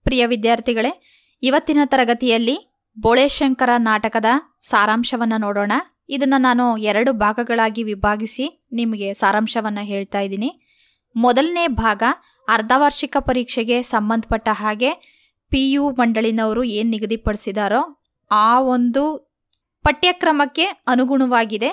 ಪ್ರಿಯ ವಿದ್ಯಾರ್ಥಿಗಳೇ ಇವತ್ತಿನ ತರಗತಿಯಲ್ಲಿ ಬೋಳೇಶಂಕರ ನಾಟಕದ ಸಾರಾಂಶವನ್ನು ನೋಡೋಣ ಇದನ್ನು ನಾನು ಎರಡು ಭಾಗಗಳಾಗಿ ವಿಭಾಗಿಸಿ ನಿಮಗೆ ಸಾರಾಂಶವನ್ನು ಹೇಳ್ತಾ ಇದ್ದೀನಿ ಮೊದಲನೇ ಭಾಗ ಅರ್ಧವಾರ್ಷಿಕ ಪರೀಕ್ಷೆಗೆ ಸಂಬಂಧಪಟ್ಟ ಹಾಗೆ ಪಿ ಯು ಮಂಡಳಿನವರು ಏನು ನಿಗದಿಪಡಿಸಿದಾರೋ ಆ ಒಂದು ಪಠ್ಯಕ್ರಮಕ್ಕೆ ಅನುಗುಣವಾಗಿದೆ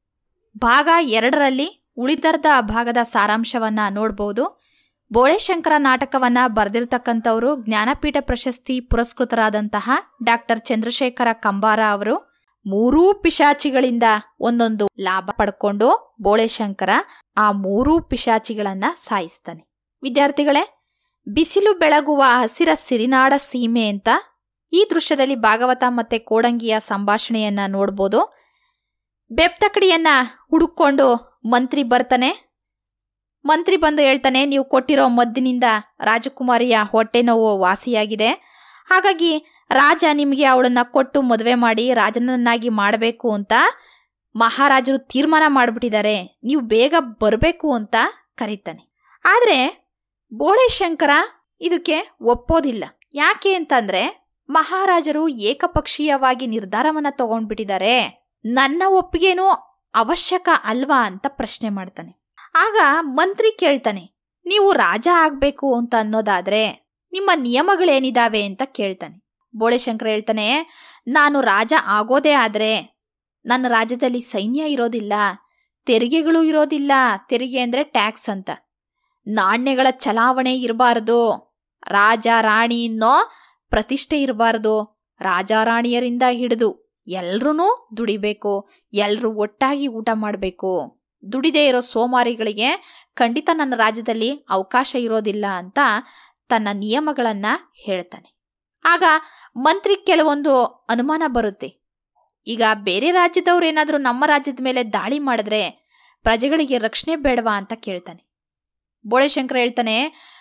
ಭಾಗ ಎರಡರಲ್ಲಿ ಉಳಿದರ್ಧ ಭಾಗದ ಸಾರಾಂಶವನ್ನು ನೋಡ್ಬೋದು ಬೋಳೇಶಂಕರ ನಾಟಕವನ್ನು ಬರೆದಿರ್ತಕ್ಕಂಥವರು ಜ್ಞಾನಪೀಠ ಪ್ರಶಸ್ತಿ ಪುರಸ್ಕೃತರಾದಂತಹ ಡಾಕ್ಟರ್ ಚಂದ್ರಶೇಖರ ಕಂಬಾರ ಅವರು ಮೂರೂ ಪಿಶಾಚಿಗಳಿಂದ ಒಂದೊಂದು ಲಾಭ ಪಡ್ಕೊಂಡು ಬೋಳೇಶಂಕರ ಆ ಮೂರೂ ಪಿಶಾಚಿಗಳನ್ನ ಸಾಯಿಸ್ತಾನೆ ವಿದ್ಯಾರ್ಥಿಗಳೇ ಬಿಸಿಲು ಬೆಳಗುವ ಹಸಿರ ಸಿರಿನಾಡ ಸೀಮೆ ಅಂತ ಈ ದೃಶ್ಯದಲ್ಲಿ ಭಾಗವತ ಮತ್ತೆ ಕೋಡಂಗಿಯ ಸಂಭಾಷಣೆಯನ್ನ ನೋಡ್ಬೋದು ಬೆಪ್ತಕಡಿಯನ್ನ ಹುಡುಕೊಂಡು ಮಂತ್ರಿ ಬರ್ತಾನೆ ಮಂತ್ರಿ ಬಂದು ಹೇಳ್ತಾನೆ ನೀವು ಕೊಟ್ಟಿರೋ ಮದ್ದಿನಿಂದ ರಾಜಕುಮಾರಿಯ ಹೊಟ್ಟೆ ನೋವು ವಾಸಿಯಾಗಿದೆ ಹಾಗಾಗಿ ರಾಜ ನಿಮಗೆ ಅವಳನ್ನ ಕೊಟ್ಟು ಮದುವೆ ಮಾಡಿ ರಾಜನನ್ನಾಗಿ ಮಾಡಬೇಕು ಅಂತ ಮಹಾರಾಜರು ತೀರ್ಮಾನ ಮಾಡಿಬಿಟ್ಟಿದ್ದಾರೆ ನೀವು ಬೇಗ ಬರಬೇಕು ಅಂತ ಕರೀತಾನೆ ಆದರೆ ಬೋಳೇಶಂಕರ ಇದಕ್ಕೆ ಒಪ್ಪೋದಿಲ್ಲ ಯಾಕೆ ಅಂತಂದ್ರೆ ಮಹಾರಾಜರು ಏಕಪಕ್ಷೀಯವಾಗಿ ನಿರ್ಧಾರವನ್ನ ತಗೊಂಡ್ಬಿಟ್ಟಿದ್ದಾರೆ ನನ್ನ ಒಪ್ಪಿಗೆನೂ ಅವಶ್ಯಕ ಅಲ್ವಾ ಅಂತ ಪ್ರಶ್ನೆ ಮಾಡ್ತಾನೆ ಆಗ ಮಂತ್ರಿ ಕೇಳ್ತಾನೆ ನೀವು ರಾಜ ಆಗ್ಬೇಕು ಅಂತ ಅನ್ನೋದಾದ್ರೆ ನಿಮ್ಮ ನಿಯಮಗಳೇನಿದಾವೆ ಅಂತ ಕೇಳ್ತಾನೆ ಬೋಳೆಶಂಕರ ಹೇಳ್ತಾನೆ ನಾನು ರಾಜ ಆಗೋದೇ ಆದ್ರೆ ನನ್ನ ರಾಜ್ಯದಲ್ಲಿ ಸೈನ್ಯ ಇರೋದಿಲ್ಲ ತೆರಿಗೆಗಳು ಇರೋದಿಲ್ಲ ತೆರಿಗೆ ಅಂದ್ರೆ ಟ್ಯಾಕ್ಸ್ ಅಂತ ನಾಣ್ಯಗಳ ಚಲಾವಣೆ ಇರಬಾರ್ದು ರಾಜ ರಾಣಿ ಅನ್ನೋ ಪ್ರತಿಷ್ಠೆ ಇರಬಾರ್ದು ರಾಜ ರಾಣಿಯರಿಂದ ಹಿಡಿದು ಎಲ್ರೂ ದುಡಿಬೇಕು ಎಲ್ಲರೂ ಒಟ್ಟಾಗಿ ಊಟ ಮಾಡಬೇಕು ದುಡಿದೇ ಇರೋ ಸೋಮಾರಿಗಳಿಗೆ ಖಂಡಿತ ನನ್ನ ರಾಜ್ಯದಲ್ಲಿ ಅವಕಾಶ ಇರೋದಿಲ್ಲ ಅಂತ ತನ್ನ ನಿಯಮಗಳನ್ನ ಹೇಳ್ತಾನೆ ಆಗ ಮಂತ್ರಿ ಕೆಲವೊಂದು ಅನುಮಾನ ಬರುತ್ತೆ ಈಗ ಬೇರೆ ರಾಜ್ಯದವ್ರು ಏನಾದರೂ ನಮ್ಮ ರಾಜ್ಯದ ಮೇಲೆ ದಾಳಿ ಮಾಡಿದ್ರೆ ಪ್ರಜೆಗಳಿಗೆ ರಕ್ಷಣೆ ಬೇಡವಾ ಅಂತ ಕೇಳ್ತಾನೆ ಬೋಳೆಶಂಕರ ಹೇಳ್ತಾನೆ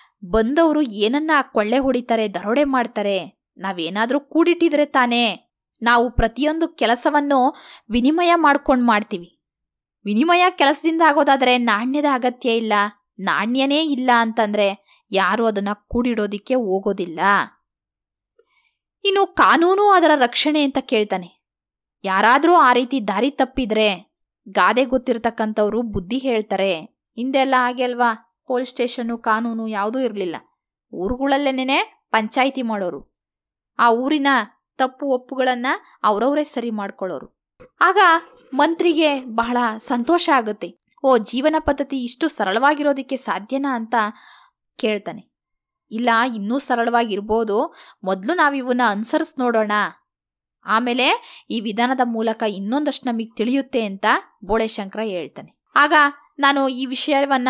ಬಂದವರು ಏನನ್ನ ಕೊಳ್ಳೆ ಹೊಡಿತಾರೆ ದರೋಡೆ ಮಾಡ್ತಾರೆ ನಾವೇನಾದರೂ ಕೂಡಿಟ್ಟಿದ್ರೆ ತಾನೇ ನಾವು ಪ್ರತಿಯೊಂದು ಕೆಲಸವನ್ನು ವಿನಿಮಯ ಮಾಡ್ಕೊಂಡು ಮಾಡ್ತೀವಿ ವಿನಿಮಯ ಕೆಲಸದಿಂದ ಆಗೋದಾದ್ರೆ ನಾಣ್ಯದ ಅಗತ್ಯ ಇಲ್ಲ ನಾಣ್ಯನೇ ಇಲ್ಲ ಅಂತಂದ್ರೆ ಯಾರು ಅದನ್ನ ಕೂಡಿಡೋದಿಕ್ಕೆ ಹೋಗೋದಿಲ್ಲ ಇನ್ನು ಕಾನೂನು ಅದರ ರಕ್ಷಣೆ ಅಂತ ಕೇಳ್ತಾನೆ ಯಾರಾದರೂ ಆ ರೀತಿ ದಾರಿ ತಪ್ಪಿದ್ರೆ ಗಾದೆ ಗೊತ್ತಿರ್ತಕ್ಕಂಥವ್ರು ಬುದ್ಧಿ ಹೇಳ್ತಾರೆ ಹಿಂದೆಲ್ಲ ಹಾಗೆ ಅಲ್ವಾ ಪೊಲೀಸ್ ಸ್ಟೇಷನ್ನು ಕಾನೂನು ಯಾವುದೂ ಇರಲಿಲ್ಲ ಊರುಗಳಲ್ಲೇನೆ ಪಂಚಾಯಿತಿ ಮಾಡೋರು ಆ ಊರಿನ ತಪ್ಪು ಒಪ್ಪುಗಳನ್ನು ಅವರವರೇ ಸರಿ ಮಾಡ್ಕೊಳ್ಳೋರು ಆಗ ಮಂತ್ರಿಗೆ ಬಹಳ ಸಂತೋಷ ಆಗುತ್ತೆ ಓ ಜೀವನ ಪದ್ಧತಿ ಇಷ್ಟು ಸರಳವಾಗಿರೋದಕ್ಕೆ ಸಾಧ್ಯನಾ ಅಂತ ಕೇಳ್ತಾನೆ ಇಲ್ಲ ಇನ್ನೂ ಸರಳವಾಗಿರ್ಬೋದು ಮೊದಲು ನಾವು ಇವನ್ನ ಅನುಸರಿಸ್ ನೋಡೋಣ ಆಮೇಲೆ ಈ ವಿಧಾನದ ಮೂಲಕ ಇನ್ನೊಂದಷ್ಟು ನಮಗೆ ತಿಳಿಯುತ್ತೆ ಅಂತ ಬೋಳೆಶಂಕರ ಹೇಳ್ತಾನೆ ಆಗ ನಾನು ಈ ವಿಷಯವನ್ನ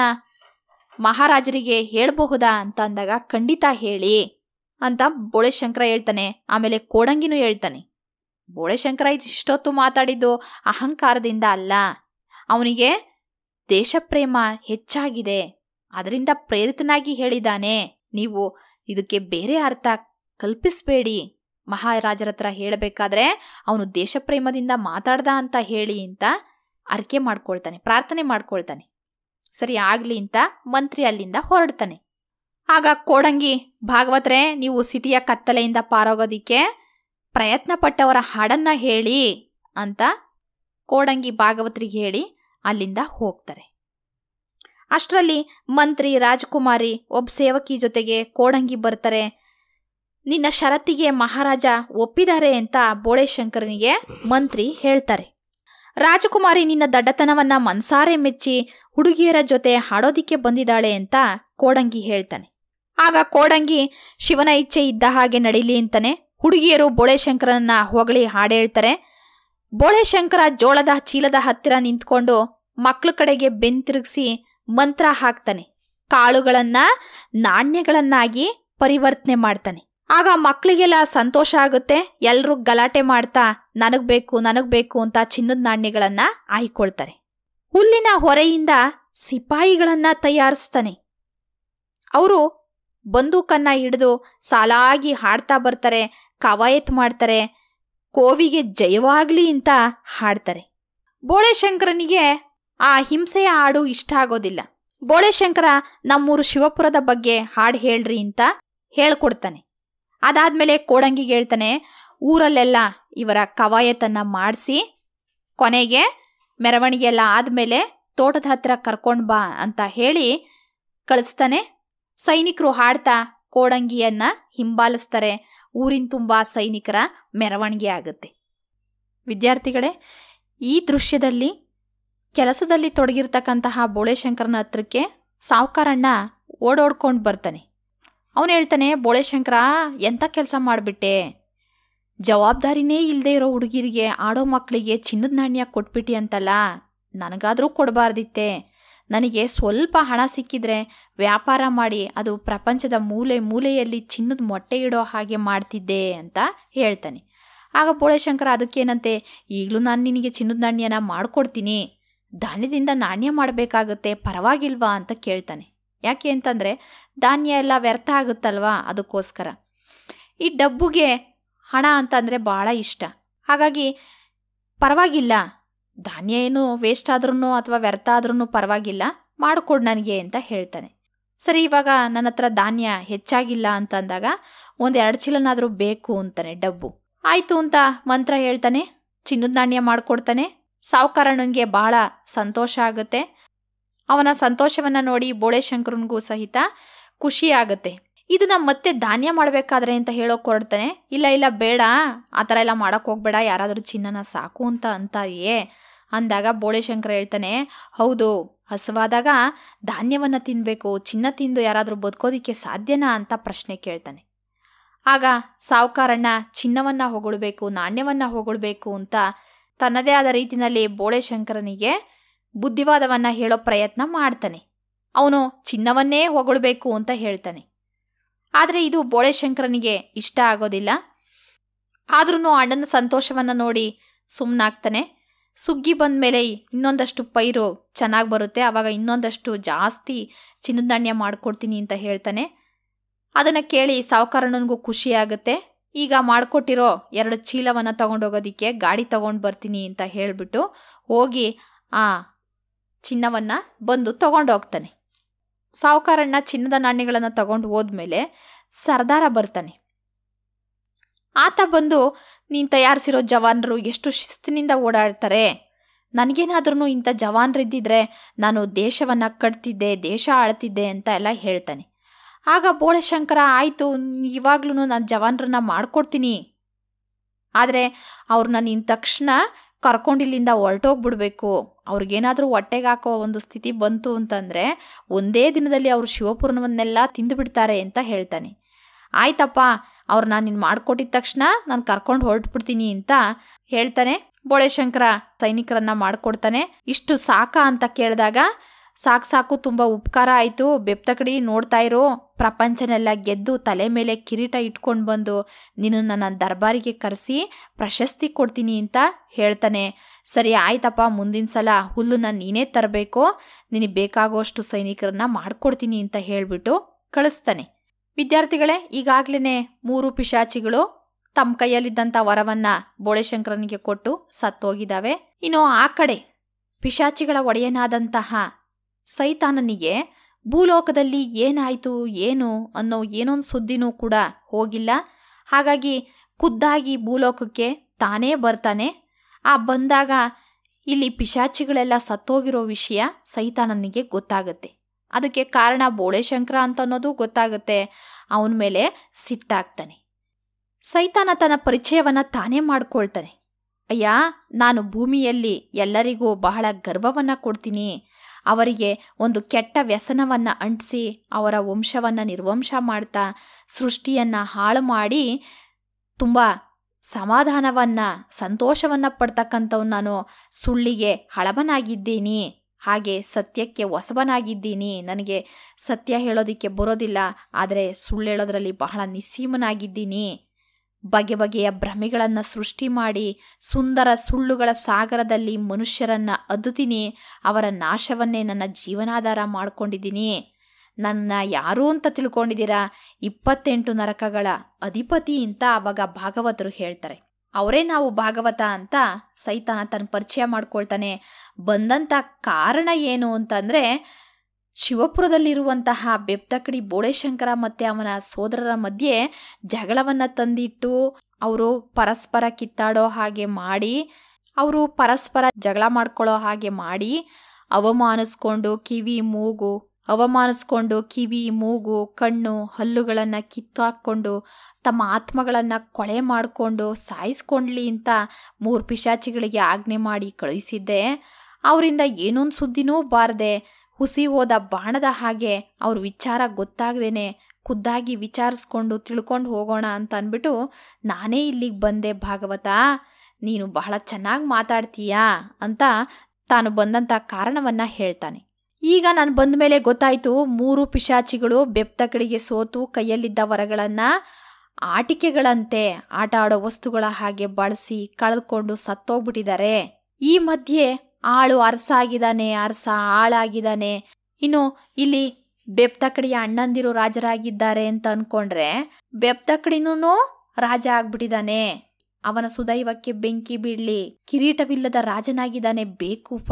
ಮಹಾರಾಜರಿಗೆ ಹೇಳಬಹುದಾ ಅಂತ ಅಂದಾಗ ಖಂಡಿತ ಹೇಳಿ ಅಂತ ಬೋಳೆಶಂಕರ ಹೇಳ್ತಾನೆ ಆಮೇಲೆ ಕೋಡಂಗಿನೂ ಹೇಳ್ತಾನೆ ಬೋಳೆಶಂಕರ ಇಷ್ಟೊತ್ತು ಮಾತಾಡಿದ್ದು ಅಹಂಕಾರದಿಂದ ಅಲ್ಲ ಅವನಿಗೆ ದೇಶಪ್ರೇಮ ಹೆಚ್ಚಾಗಿದೆ ಅದರಿಂದ ಪ್ರೇರಿತನಾಗಿ ಹೇಳಿದಾನೆ ನೀವು ಇದಕ್ಕೆ ಬೇರೆ ಅರ್ಥ ಕಲ್ಪಿಸಬೇಡಿ ಮಹಾರಾಜರ ಹತ್ರ ಹೇಳಬೇಕಾದ್ರೆ ಅವನು ದೇಶಪ್ರೇಮದಿಂದ ಮಾತಾಡ್ದ ಅಂತ ಹೇಳಿ ಅಂತ ಅರ್ಕೆ ಮಾಡ್ಕೊಳ್ತಾನೆ ಪ್ರಾರ್ಥನೆ ಮಾಡ್ಕೊಳ್ತಾನೆ ಸರಿ ಆಗ್ಲಿ ಅಂತ ಮಂತ್ರಿ ಅಲ್ಲಿಂದ ಹೊರಡ್ತಾನೆ ಆಗ ಕೋಡಂಗಿ ಭಾಗವತ್ರೆ ನೀವು ಸಿಟಿಯ ಕತ್ತಲೆಯಿಂದ ಪಾರೋಗೋದಿಕ್ಕೆ ಪ್ರಯತ್ನ ಪಟ್ಟವರ ಹಾಡನ್ನ ಹೇಳಿ ಅಂತ ಕೋಡಂಗಿ ಭಾಗವತ್ರಿಗೆ ಹೇಳಿ ಅಲ್ಲಿಂದ ಹೋಗ್ತಾರೆ ಅಷ್ಟರಲ್ಲಿ ಮಂತ್ರಿ ರಾಜಕುಮಾರಿ ಒಬ್ಬ ಸೇವಕಿ ಜೊತೆಗೆ ಕೋಡಂಗಿ ಬರ್ತಾರೆ ನಿನ್ನ ಷರತ್ತಿಗೆ ಮಹಾರಾಜ ಒಪ್ಪಿದ್ದಾರೆ ಅಂತ ಬೋಳೆಶಂಕರನಿಗೆ ಮಂತ್ರಿ ಹೇಳ್ತಾರೆ ರಾಜಕುಮಾರಿ ನಿನ್ನ ದಡ್ಡತನವನ್ನ ಮನ್ಸಾರೆ ಮೆಚ್ಚಿ ಹುಡುಗಿಯರ ಜೊತೆ ಹಾಡೋದಿಕ್ಕೆ ಬಂದಿದ್ದಾಳೆ ಅಂತ ಕೋಡಂಗಿ ಹೇಳ್ತಾನೆ ಆಗ ಕೋಡಂಗಿ ಶಿವನ ಇಚ್ಛೆ ಇದ್ದ ಹಾಗೆ ನಡೀಲಿ ಅಂತಾನೆ ಹುಡುಗಿಯರು ಬೋಳೆಶಂಕರನ್ನ ಹೊಗಳಿ ಹಾಡೇಳ್ತಾರೆ ಬೋಳೆಶಂಕರ ಜೋಳದ ಚೀಲದ ಹತ್ತಿರ ನಿಂತ್ಕೊಂಡು ಮಕ್ಳ ಕಡೆಗೆ ಬೆಂತಿರುಗಿಸಿ ಮಂತ್ರ ಹಾಕ್ತಾನೆ ಕಾಳುಗಳನ್ನ ನಾಣ್ಯಗಳನ್ನಾಗಿ ಪರಿವರ್ತನೆ ಮಾಡ್ತಾನೆ ಆಗ ಮಕ್ಕಳಿಗೆಲ್ಲ ಸಂತೋಷ ಆಗುತ್ತೆ ಎಲ್ಲರೂ ಗಲಾಟೆ ಮಾಡ್ತಾ ನನಗ್ ಬೇಕು ನನಗ್ ಬೇಕು ಅಂತ ಚಿನ್ನದ ನಾಣ್ಯಗಳನ್ನ ಆಯ್ಕೊಳ್ತಾರೆ ಹುಲ್ಲಿನ ಹೊರೆಯಿಂದ ಸಿಪಾಯಿಗಳನ್ನ ತಯಾರಿಸ್ತಾನೆ ಅವರು ಬಂದೂಕನ್ನ ಹಿಡಿದು ಸಾಲಾಗಿ ಹಾಡ್ತಾ ಬರ್ತಾರೆ ಕವಾಯತ್ ಮಾಡ್ತಾರೆ ಕೋವಿಗೆ ಜಯವಾಗ್ಲಿ ಅಂತ ಹಾಡ್ತಾರೆ ಬೋಳೆಶಂಕರನಿಗೆ ಆ ಹಿಂಸೆಯ ಹಾಡು ಇಷ್ಟ ಆಗೋದಿಲ್ಲ ಬೋಳೆಶಂಕರ ನಮ್ಮೂರು ಶಿವಪುರದ ಬಗ್ಗೆ ಹಾಡು ಹೇಳ್ರಿ ಅಂತ ಹೇಳ್ಕೊಡ್ತಾನೆ ಅದಾದ್ಮೇಲೆ ಕೋಡಂಗಿಗೆ ಹೇಳ್ತಾನೆ ಊರಲ್ಲೆಲ್ಲ ಇವರ ಕವಾಯತನ್ನ ಮಾಡಿಸಿ ಕೊನೆಗೆ ಮೆರವಣಿಗೆ ಎಲ್ಲ ಆದಮೇಲೆ ತೋಟದ ಹತ್ರ ಕರ್ಕೊಂಡು ಬಾ ಅಂತ ಹೇಳಿ ಕಳಿಸ್ತಾನೆ ಸೈನಿಕರು ಹಾಡ್ತಾ ಕೋಡಂಗಿಯನ್ನ ಹಿಂಬಾಲಿಸ್ತಾರೆ ಊರಿನ ತುಂಬ ಸೈನಿಕರ ಮೆರವಣಿಗೆ ಆಗುತ್ತೆ ವಿದ್ಯಾರ್ಥಿಗಳೇ ಈ ದೃಶ್ಯದಲ್ಲಿ ಕೆಲಸದಲ್ಲಿ ತೊಡಗಿರ್ತಕ್ಕಂತಹ ಬೋಳೆಶಂಕರನ ಹತ್ರಕ್ಕೆ ಸಾವುಕಾರಣ್ಣ ಓಡೋಡ್ಕೊಂಡು ಬರ್ತಾನೆ ಅವನು ಹೇಳ್ತಾನೆ ಬೋಳೆಶಂಕರ ಎಂಥ ಕೆಲಸ ಮಾಡಿಬಿಟ್ಟೆ ಜವಾಬ್ದಾರಿನೇ ಇಲ್ಲದೆ ಇರೋ ಹುಡುಗಿರಿಗೆ ಆಡೋ ಮಕ್ಕಳಿಗೆ ಚಿನ್ನದ ನಾಣ್ಯ ಕೊಟ್ಬಿಟ್ಟಿ ಅಂತಲ್ಲ ನನಗಾದರೂ ಕೊಡಬಾರ್ದಿತ್ತೆ ನನಗೆ ಸ್ವಲ್ಪ ಹಣ ಸಿಕ್ಕಿದ್ರೆ ವ್ಯಾಪಾರ ಮಾಡಿ ಅದು ಪ್ರಪಂಚದ ಮೂಲೆ ಮೂಲೆಯಲ್ಲಿ ಚಿನ್ನದ ಮೊಟ್ಟೆ ಇಡೋ ಹಾಗೆ ಮಾಡ್ತಿದ್ದೆ ಅಂತ ಹೇಳ್ತಾನೆ ಆಗ ಬೋಳೆಶಂಕರ ಅದಕ್ಕೇನಂತೆ ಈಗಲೂ ನಾನು ನಿನಗೆ ಚಿನ್ನದ ನಾಣ್ಯನ ಮಾಡಿಕೊಡ್ತೀನಿ ಧಾನ್ಯದಿಂದ ನಾಣ್ಯ ಮಾಡಬೇಕಾಗುತ್ತೆ ಪರವಾಗಿಲ್ವಾ ಅಂತ ಕೇಳ್ತಾನೆ ಯಾಕೆ ಅಂತಂದರೆ ಧಾನ್ಯ ಎಲ್ಲ ವ್ಯರ್ಥ ಆಗುತ್ತಲ್ವಾ ಅದಕ್ಕೋಸ್ಕರ ಈ ಡಬ್ಬುಗೆ ಹಣ ಅಂತಂದರೆ ಭಾಳ ಇಷ್ಟ ಹಾಗಾಗಿ ಪರವಾಗಿಲ್ಲ ಧಾನ್ಯ ಏನು ವೇಸ್ಟ್ ಆದ್ರೂ ಅಥವಾ ವ್ಯರ್ಥ ಆದ್ರೂ ಪರವಾಗಿಲ್ಲ ಮಾಡಿಕೊಡು ನನಗೆ ಅಂತ ಹೇಳ್ತಾನೆ ಸರಿ ಇವಾಗ ನನ್ನ ಹತ್ರ ಧಾನ್ಯ ಹೆಚ್ಚಾಗಿಲ್ಲ ಅಂತ ಅಂದಾಗ ಒಂದು ಎರಡು ಚೀಲನಾದರೂ ಬೇಕು ಅಂತಾನೆ ಡಬ್ಬು ಆಯಿತು ಅಂತ ಮಂತ್ರ ಹೇಳ್ತಾನೆ ಚಿನ್ನದ ನಾಣ್ಯ ಮಾಡಿಕೊಡ್ತಾನೆ ಸಾವುಕಾರಣ್ಣನಿಗೆ ಬಹಳ ಸಂತೋಷ ಆಗುತ್ತೆ ಅವನ ಸಂತೋಷವನ್ನು ನೋಡಿ ಬೋಳೆಶಂಕರನಿಗೂ ಸಹಿತ ಖುಷಿ ಆಗುತ್ತೆ ಇದನ್ನ ಮತ್ತೆ ಧಾನ್ಯ ಮಾಡಬೇಕಾದ್ರೆ ಅಂತ ಹೇಳೋಕೆ ಹೊರಡ್ತಾನೆ ಇಲ್ಲ ಇಲ್ಲ ಬೇಡ ಆ ಥರ ಎಲ್ಲ ಮಾಡೋಕೆ ಹೋಗ್ಬೇಡ ಯಾರಾದರೂ ಚಿನ್ನನ ಸಾಕು ಅಂತ ಅಂತಾರಿಯೇ ಅಂದಾಗ ಬೋಳೆಶಂಕರ ಹೇಳ್ತಾನೆ ಹೌದು ಹಸುವಾದಾಗ ಧಾನ್ಯವನ್ನು ತಿನ್ನಬೇಕು ಚಿನ್ನ ತಿಂದು ಯಾರಾದರೂ ಬದುಕೋದಿಕ್ಕೆ ಸಾಧ್ಯನಾ ಅಂತ ಪ್ರಶ್ನೆ ಕೇಳ್ತಾನೆ ಆಗ ಸಾವುಕಾರಣ್ಣ ಚಿನ್ನವನ್ನು ಹೊಗಳ್ಬೇಕು ನಾಣ್ಯವನ್ನು ಹೊಗಳ್ಬೇಕು ಅಂತ ತನ್ನದೇ ಆದ ರೀತಿಯಲ್ಲಿ ಬೋಳೆಶಂಕರನಿಗೆ ಬುದ್ಧಿವಾದವನ್ನು ಹೇಳೋ ಪ್ರಯತ್ನ ಮಾಡ್ತಾನೆ ಅವನು ಚಿನ್ನವನ್ನೇ ಹೊಗಳ್ಬೇಕು ಅಂತ ಹೇಳ್ತಾನೆ ಆದರೆ ಇದು ಬೋಳೆಶಂಕರನಿಗೆ ಇಷ್ಟ ಆಗೋದಿಲ್ಲ ಆದ್ರೂ ಅಣ್ಣನ ಸಂತೋಷವನ್ನು ನೋಡಿ ಸುಮ್ಮನಾಗ್ತಾನೆ ಸುಗ್ಗಿ ಬಂದ ಮೇಲೆ ಇನ್ನೊಂದಷ್ಟು ಪೈರು ಚೆನ್ನಾಗಿ ಬರುತ್ತೆ ಆವಾಗ ಇನ್ನೊಂದಷ್ಟು ಜಾಸ್ತಿ ಚಿನ್ನದ ನಾಣ್ಯ ಮಾಡಿಕೊಡ್ತೀನಿ ಅಂತ ಹೇಳ್ತಾನೆ ಅದನ್ನು ಕೇಳಿ ಸಾವುಕಾರಣ್ಣನಿಗೂ ಖುಷಿ ಆಗುತ್ತೆ ಈಗ ಮಾಡಿಕೊಟ್ಟಿರೋ ಎರಡು ಚೀಲವನ್ನು ತಗೊಂಡೋಗೋದಕ್ಕೆ ಗಾಡಿ ತಗೊಂಡು ಬರ್ತೀನಿ ಅಂತ ಹೇಳಿಬಿಟ್ಟು ಹೋಗಿ ಆ ಚಿನ್ನವನ್ನು ಬಂದು ತಗೊಂಡೋಗ್ತಾನೆ ಸಾವುಕಾರಣ್ಣ ಚಿನ್ನದ ನಾಣ್ಯಗಳನ್ನು ತಗೊಂಡು ಹೋದ್ಮೇಲೆ ಸರ್ದಾರ ಬರ್ತಾನೆ ಆತ ಬಂದು ನೀನು ತಯಾರಿಸಿರೋ ಜವಾನರು ಎಷ್ಟು ಶಿಸ್ತಿನಿಂದ ಓಡಾಡ್ತಾರೆ ನನಗೇನಾದ್ರೂ ಇಂಥ ಜವಾನರಿದ್ದಿದ್ರೆ ನಾನು ದೇಶವನ್ನು ಕಟ್ತಿದ್ದೆ ದೇಶ ಆಳ್ತಿದ್ದೆ ಅಂತ ಎಲ್ಲ ಹೇಳ್ತಾನೆ ಆಗ ಬೋಳಶಂಕರ ಆಯಿತು ಇವಾಗ್ಲೂ ನಾನು ಜವಾನರನ್ನ ಮಾಡ್ಕೊಡ್ತೀನಿ ಆದರೆ ಅವ್ರನ್ನ ನೀನು ತಕ್ಷಣ ಕರ್ಕೊಂಡಿಲ್ಲಿಂದ ಹೊರಟೋಗ್ಬಿಡ್ಬೇಕು ಅವ್ರಿಗೇನಾದರೂ ಹೊಟ್ಟೆಗೆ ಹಾಕೋ ಒಂದು ಸ್ಥಿತಿ ಬಂತು ಅಂತಂದರೆ ಒಂದೇ ದಿನದಲ್ಲಿ ಅವರು ಶಿವಪುರವನ್ನೆಲ್ಲ ತಿಂದುಬಿಡ್ತಾರೆ ಅಂತ ಹೇಳ್ತಾನೆ ಆಯ್ತಪ್ಪ ಅವ್ರನ್ನ ನೀನು ಮಾಡಿಕೊಟ್ಟಿದ ತಕ್ಷಣ ನಾನು ಕರ್ಕೊಂಡು ಹೊರಟ್ಬಿಡ್ತೀನಿ ಅಂತ ಹೇಳ್ತಾನೆ ಬೋಳೆಶಂಕರ ಸೈನಿಕರನ್ನ ಮಾಡಿಕೊಡ್ತಾನೆ ಇಷ್ಟು ಸಾಕಾ ಅಂತ ಕೇಳಿದಾಗ ಸಾಕು ಸಾಕು ತುಂಬ ಉಪಕಾರ ಆಯಿತು ಬೆಪ್ತಕಡಿ ನೋಡ್ತಾ ಇರೋ ಪ್ರಪಂಚನೆಲ್ಲ ಗೆದ್ದು ತಲೆ ಮೇಲೆ ಕಿರೀಟ ಇಟ್ಕೊಂಡು ಬಂದು ನಿನ್ನನ್ನು ನನ್ನ ದರ್ಬಾರಿಗೆ ಕರೆಸಿ ಪ್ರಶಸ್ತಿ ಕೊಡ್ತೀನಿ ಅಂತ ಹೇಳ್ತಾನೆ ಸರಿ ಆಯ್ತಪ್ಪ ಮುಂದಿನ ಸಲ ಹುಲ್ಲನ್ನ ನೀನೇ ತರಬೇಕು ನಿನಗೆ ಬೇಕಾಗೋಷ್ಟು ಸೈನಿಕರನ್ನ ಮಾಡಿಕೊಡ್ತೀನಿ ಅಂತ ಹೇಳಿಬಿಟ್ಟು ಕಳಿಸ್ತಾನೆ ವಿದ್ಯಾರ್ಥಿಗಳೇ ಈಗಾಗಲೇ ಮೂರು ಪಿಶಾಚಿಗಳು ತಮ್ಮ ಕೈಯಲ್ಲಿದ್ದಂಥ ವರವನ್ನು ಬೋಳೆಶಂಕರನಿಗೆ ಕೊಟ್ಟು ಸತ್ತೋಗಿದ್ದಾವೆ ಇನ್ನು ಆ ಕಡೆ ಪಿಶಾಚಿಗಳ ಒಡೆಯನಾದಂತಹ ಸೈತಾನನಿಗೆ ಭೂಲೋಕದಲ್ಲಿ ಏನಾಯಿತು ಏನು ಅನ್ನೋ ಏನೊಂದು ಸುದ್ದಿನೂ ಕೂಡ ಹೋಗಿಲ್ಲ ಹಾಗಾಗಿ ಖುದ್ದಾಗಿ ಭೂಲೋಕಕ್ಕೆ ತಾನೇ ಬರ್ತಾನೆ ಆ ಬಂದಾಗ ಇಲ್ಲಿ ಪಿಶಾಚಿಗಳೆಲ್ಲ ಸತ್ತೋಗಿರೋ ವಿಷಯ ಸೈತಾನನಿಗೆ ಗೊತ್ತಾಗುತ್ತೆ ಅದಕ್ಕೆ ಕಾರಣ ಬೋಳೆಶಂಕರ ಅಂತ ಅನ್ನೋದು ಗೊತ್ತಾಗುತ್ತೆ ಅವನ ಮೇಲೆ ಸಿಟ್ಟಾಗ್ತಾನೆ ಸೈತಾನ ತನ್ನ ಪರಿಚಯವನ್ನು ತಾನೇ ಮಾಡ್ಕೊಳ್ತಾನೆ ಅಯ್ಯ ನಾನು ಭೂಮಿಯಲ್ಲಿ ಎಲ್ಲರಿಗೂ ಬಹಳ ಗರ್ವವನ್ನು ಕೊಡ್ತೀನಿ ಅವರಿಗೆ ಒಂದು ಕೆಟ್ಟ ವ್ಯಸನವನ್ನು ಅಂಟಿಸಿ ಅವರ ವಂಶವನ್ನು ನಿರ್ವಂಶ ಮಾಡ್ತಾ ಸೃಷ್ಟಿಯನ್ನು ಹಾಳು ಮಾಡಿ ತುಂಬ ಸಮಾಧಾನವನ್ನು ಸಂತೋಷವನ್ನು ಪಡ್ತಕ್ಕಂಥವ್ನು ನಾನು ಸುಳ್ಳಿಗೆ ಹಳಬನಾಗಿದ್ದೀನಿ ಹಾಗೆ ಸತ್ಯಕ್ಕೆ ಹೊಸಬನಾಗಿದ್ದೀನಿ ನನಗೆ ಸತ್ಯ ಹೇಳೋದಕ್ಕೆ ಬರೋದಿಲ್ಲ ಆದರೆ ಸುಳ್ಳು ಹೇಳೋದ್ರಲ್ಲಿ ಬಹಳ ನಿಸ್ಸೀಮನಾಗಿದ್ದೀನಿ ಬಗೆ ಬಗೆಯ ಭ್ರಮೆಗಳನ್ನು ಸೃಷ್ಟಿ ಮಾಡಿ ಸುಂದರ ಸುಳ್ಳುಗಳ ಸಾಗರದಲ್ಲಿ ಮನುಷ್ಯರನ್ನು ಅದ್ದುತ್ತೀನಿ ಅವರ ನಾಶವನ್ನೇ ನನ್ನ ಜೀವನಾಧಾರ ಮಾಡ್ಕೊಂಡಿದ್ದೀನಿ ನನ್ನ ಯಾರು ಅಂತ ತಿಳ್ಕೊಂಡಿದ್ದೀರಾ ಇಪ್ಪತ್ತೆಂಟು ನರಕಗಳ ಅಧಿಪತಿ ಅಂತ ಆವಾಗ ಭಾಗವತರು ಹೇಳ್ತಾರೆ ಅವರೇ ನಾವು ಭಾಗವತ ಅಂತ ಸೈತಾನ ತನ್ನ ಪರಿಚಯ ಮಾಡ್ಕೊಳ್ತಾನೆ ಬಂದಂಥ ಕಾರಣ ಏನು ಅಂತಂದರೆ ಶಿವಪುರದಲ್ಲಿರುವಂತಹ ಬೆಪ್ತಕಡಿ ಬೋಳೇಶಂಕರ ಮತ್ತು ಅವನ ಸೋದರರ ಮಧ್ಯೆ ಜಗಳವನ್ನು ತಂದಿಟ್ಟು ಅವರು ಪರಸ್ಪರ ಕಿತ್ತಾಡೋ ಹಾಗೆ ಮಾಡಿ ಅವರು ಪರಸ್ಪರ ಜಗಳ ಮಾಡ್ಕೊಳ್ಳೋ ಹಾಗೆ ಮಾಡಿ ಅವಮಾನಿಸ್ಕೊಂಡು ಕಿವಿ ಮೂಗು ಅವಮಾನಿಸ್ಕೊಂಡು ಕಿವಿ ಮೂಗು ಕಣ್ಣು ಹಲ್ಲುಗಳನ್ನು ಕಿತ್ತಾಕ್ಕೊಂಡು ತಮ್ಮ ಆತ್ಮಗಳನ್ನು ಕೊಳೆ ಮಾಡಿಕೊಂಡು ಸಾಯಿಸ್ಕೊಂಡ್ಲಿ ಅಂತ ಮೂರು ಪಿಶಾಚಿಗಳಿಗೆ ಆಜ್ಞೆ ಮಾಡಿ ಕಳುಹಿಸಿದ್ದೆ ಅವರಿಂದ ಏನೊಂದು ಸುದ್ದಿನೂ ಬಾರದೆ ಹುಸಿ ಹೋದ ಬಾಣದ ಹಾಗೆ ಅವ್ರ ವಿಚಾರ ಗೊತ್ತಾಗ್ದೇನೆ ಖುದ್ದಾಗಿ ವಿಚಾರಿಸ್ಕೊಂಡು ತಿಳ್ಕೊಂಡು ಹೋಗೋಣ ಅಂತ ಅಂದ್ಬಿಟ್ಟು ನಾನೇ ಇಲ್ಲಿಗೆ ಬಂದೆ ಭಾಗವತ ನೀನು ಬಹಳ ಚೆನ್ನಾಗಿ ಮಾತಾಡ್ತೀಯಾ ಅಂತ ತಾನು ಬಂದಂಥ ಕಾರಣವನ್ನು ಹೇಳ್ತಾನೆ ಈಗ ನಾನು ಬಂದ ಮೇಲೆ ಗೊತ್ತಾಯಿತು ಮೂರು ಪಿಶಾಚಿಗಳು ಬೆಪ್ತಕಡಿಗೆ ಸೋತು ಕೈಯಲ್ಲಿದ್ದ ವರಗಳನ್ನು ಆಟಿಕೆಗಳಂತೆ ಆಟ ಆಡೋ ವಸ್ತುಗಳ ಹಾಗೆ ಬಳಸಿ ಕಳೆದುಕೊಂಡು ಸತ್ತೋಗ್ಬಿಟ್ಟಿದ್ದಾರೆ ಈ ಮಧ್ಯೆ ಆಳು ಅರಸ ಆಗಿದ್ದಾನೆ ಅರಸ ಆಳಾಗಿದ್ದಾನೆ ಇನ್ನು ಇಲ್ಲಿ ಬೆಪ್ತಕಡಿಯ ಅಣ್ಣಂದಿರು ರಾಜರಾಗಿದ್ದಾರೆ ಅಂತ ಅನ್ಕೊಂಡ್ರೆ ಬೆಪ್ತಕಡಿನೂ ರಾಜ ಆಗ್ಬಿಟ್ಟಿದ್ದಾನೆ ಅವನ ಸುದೈವಕ್ಕೆ ಬೆಂಕಿ ಬೀಳ್ಲಿ ಕಿರೀಟವಿಲ್ಲದ ರಾಜನಾಗಿದ್ದಾನೆ ಬೇಕೂಪ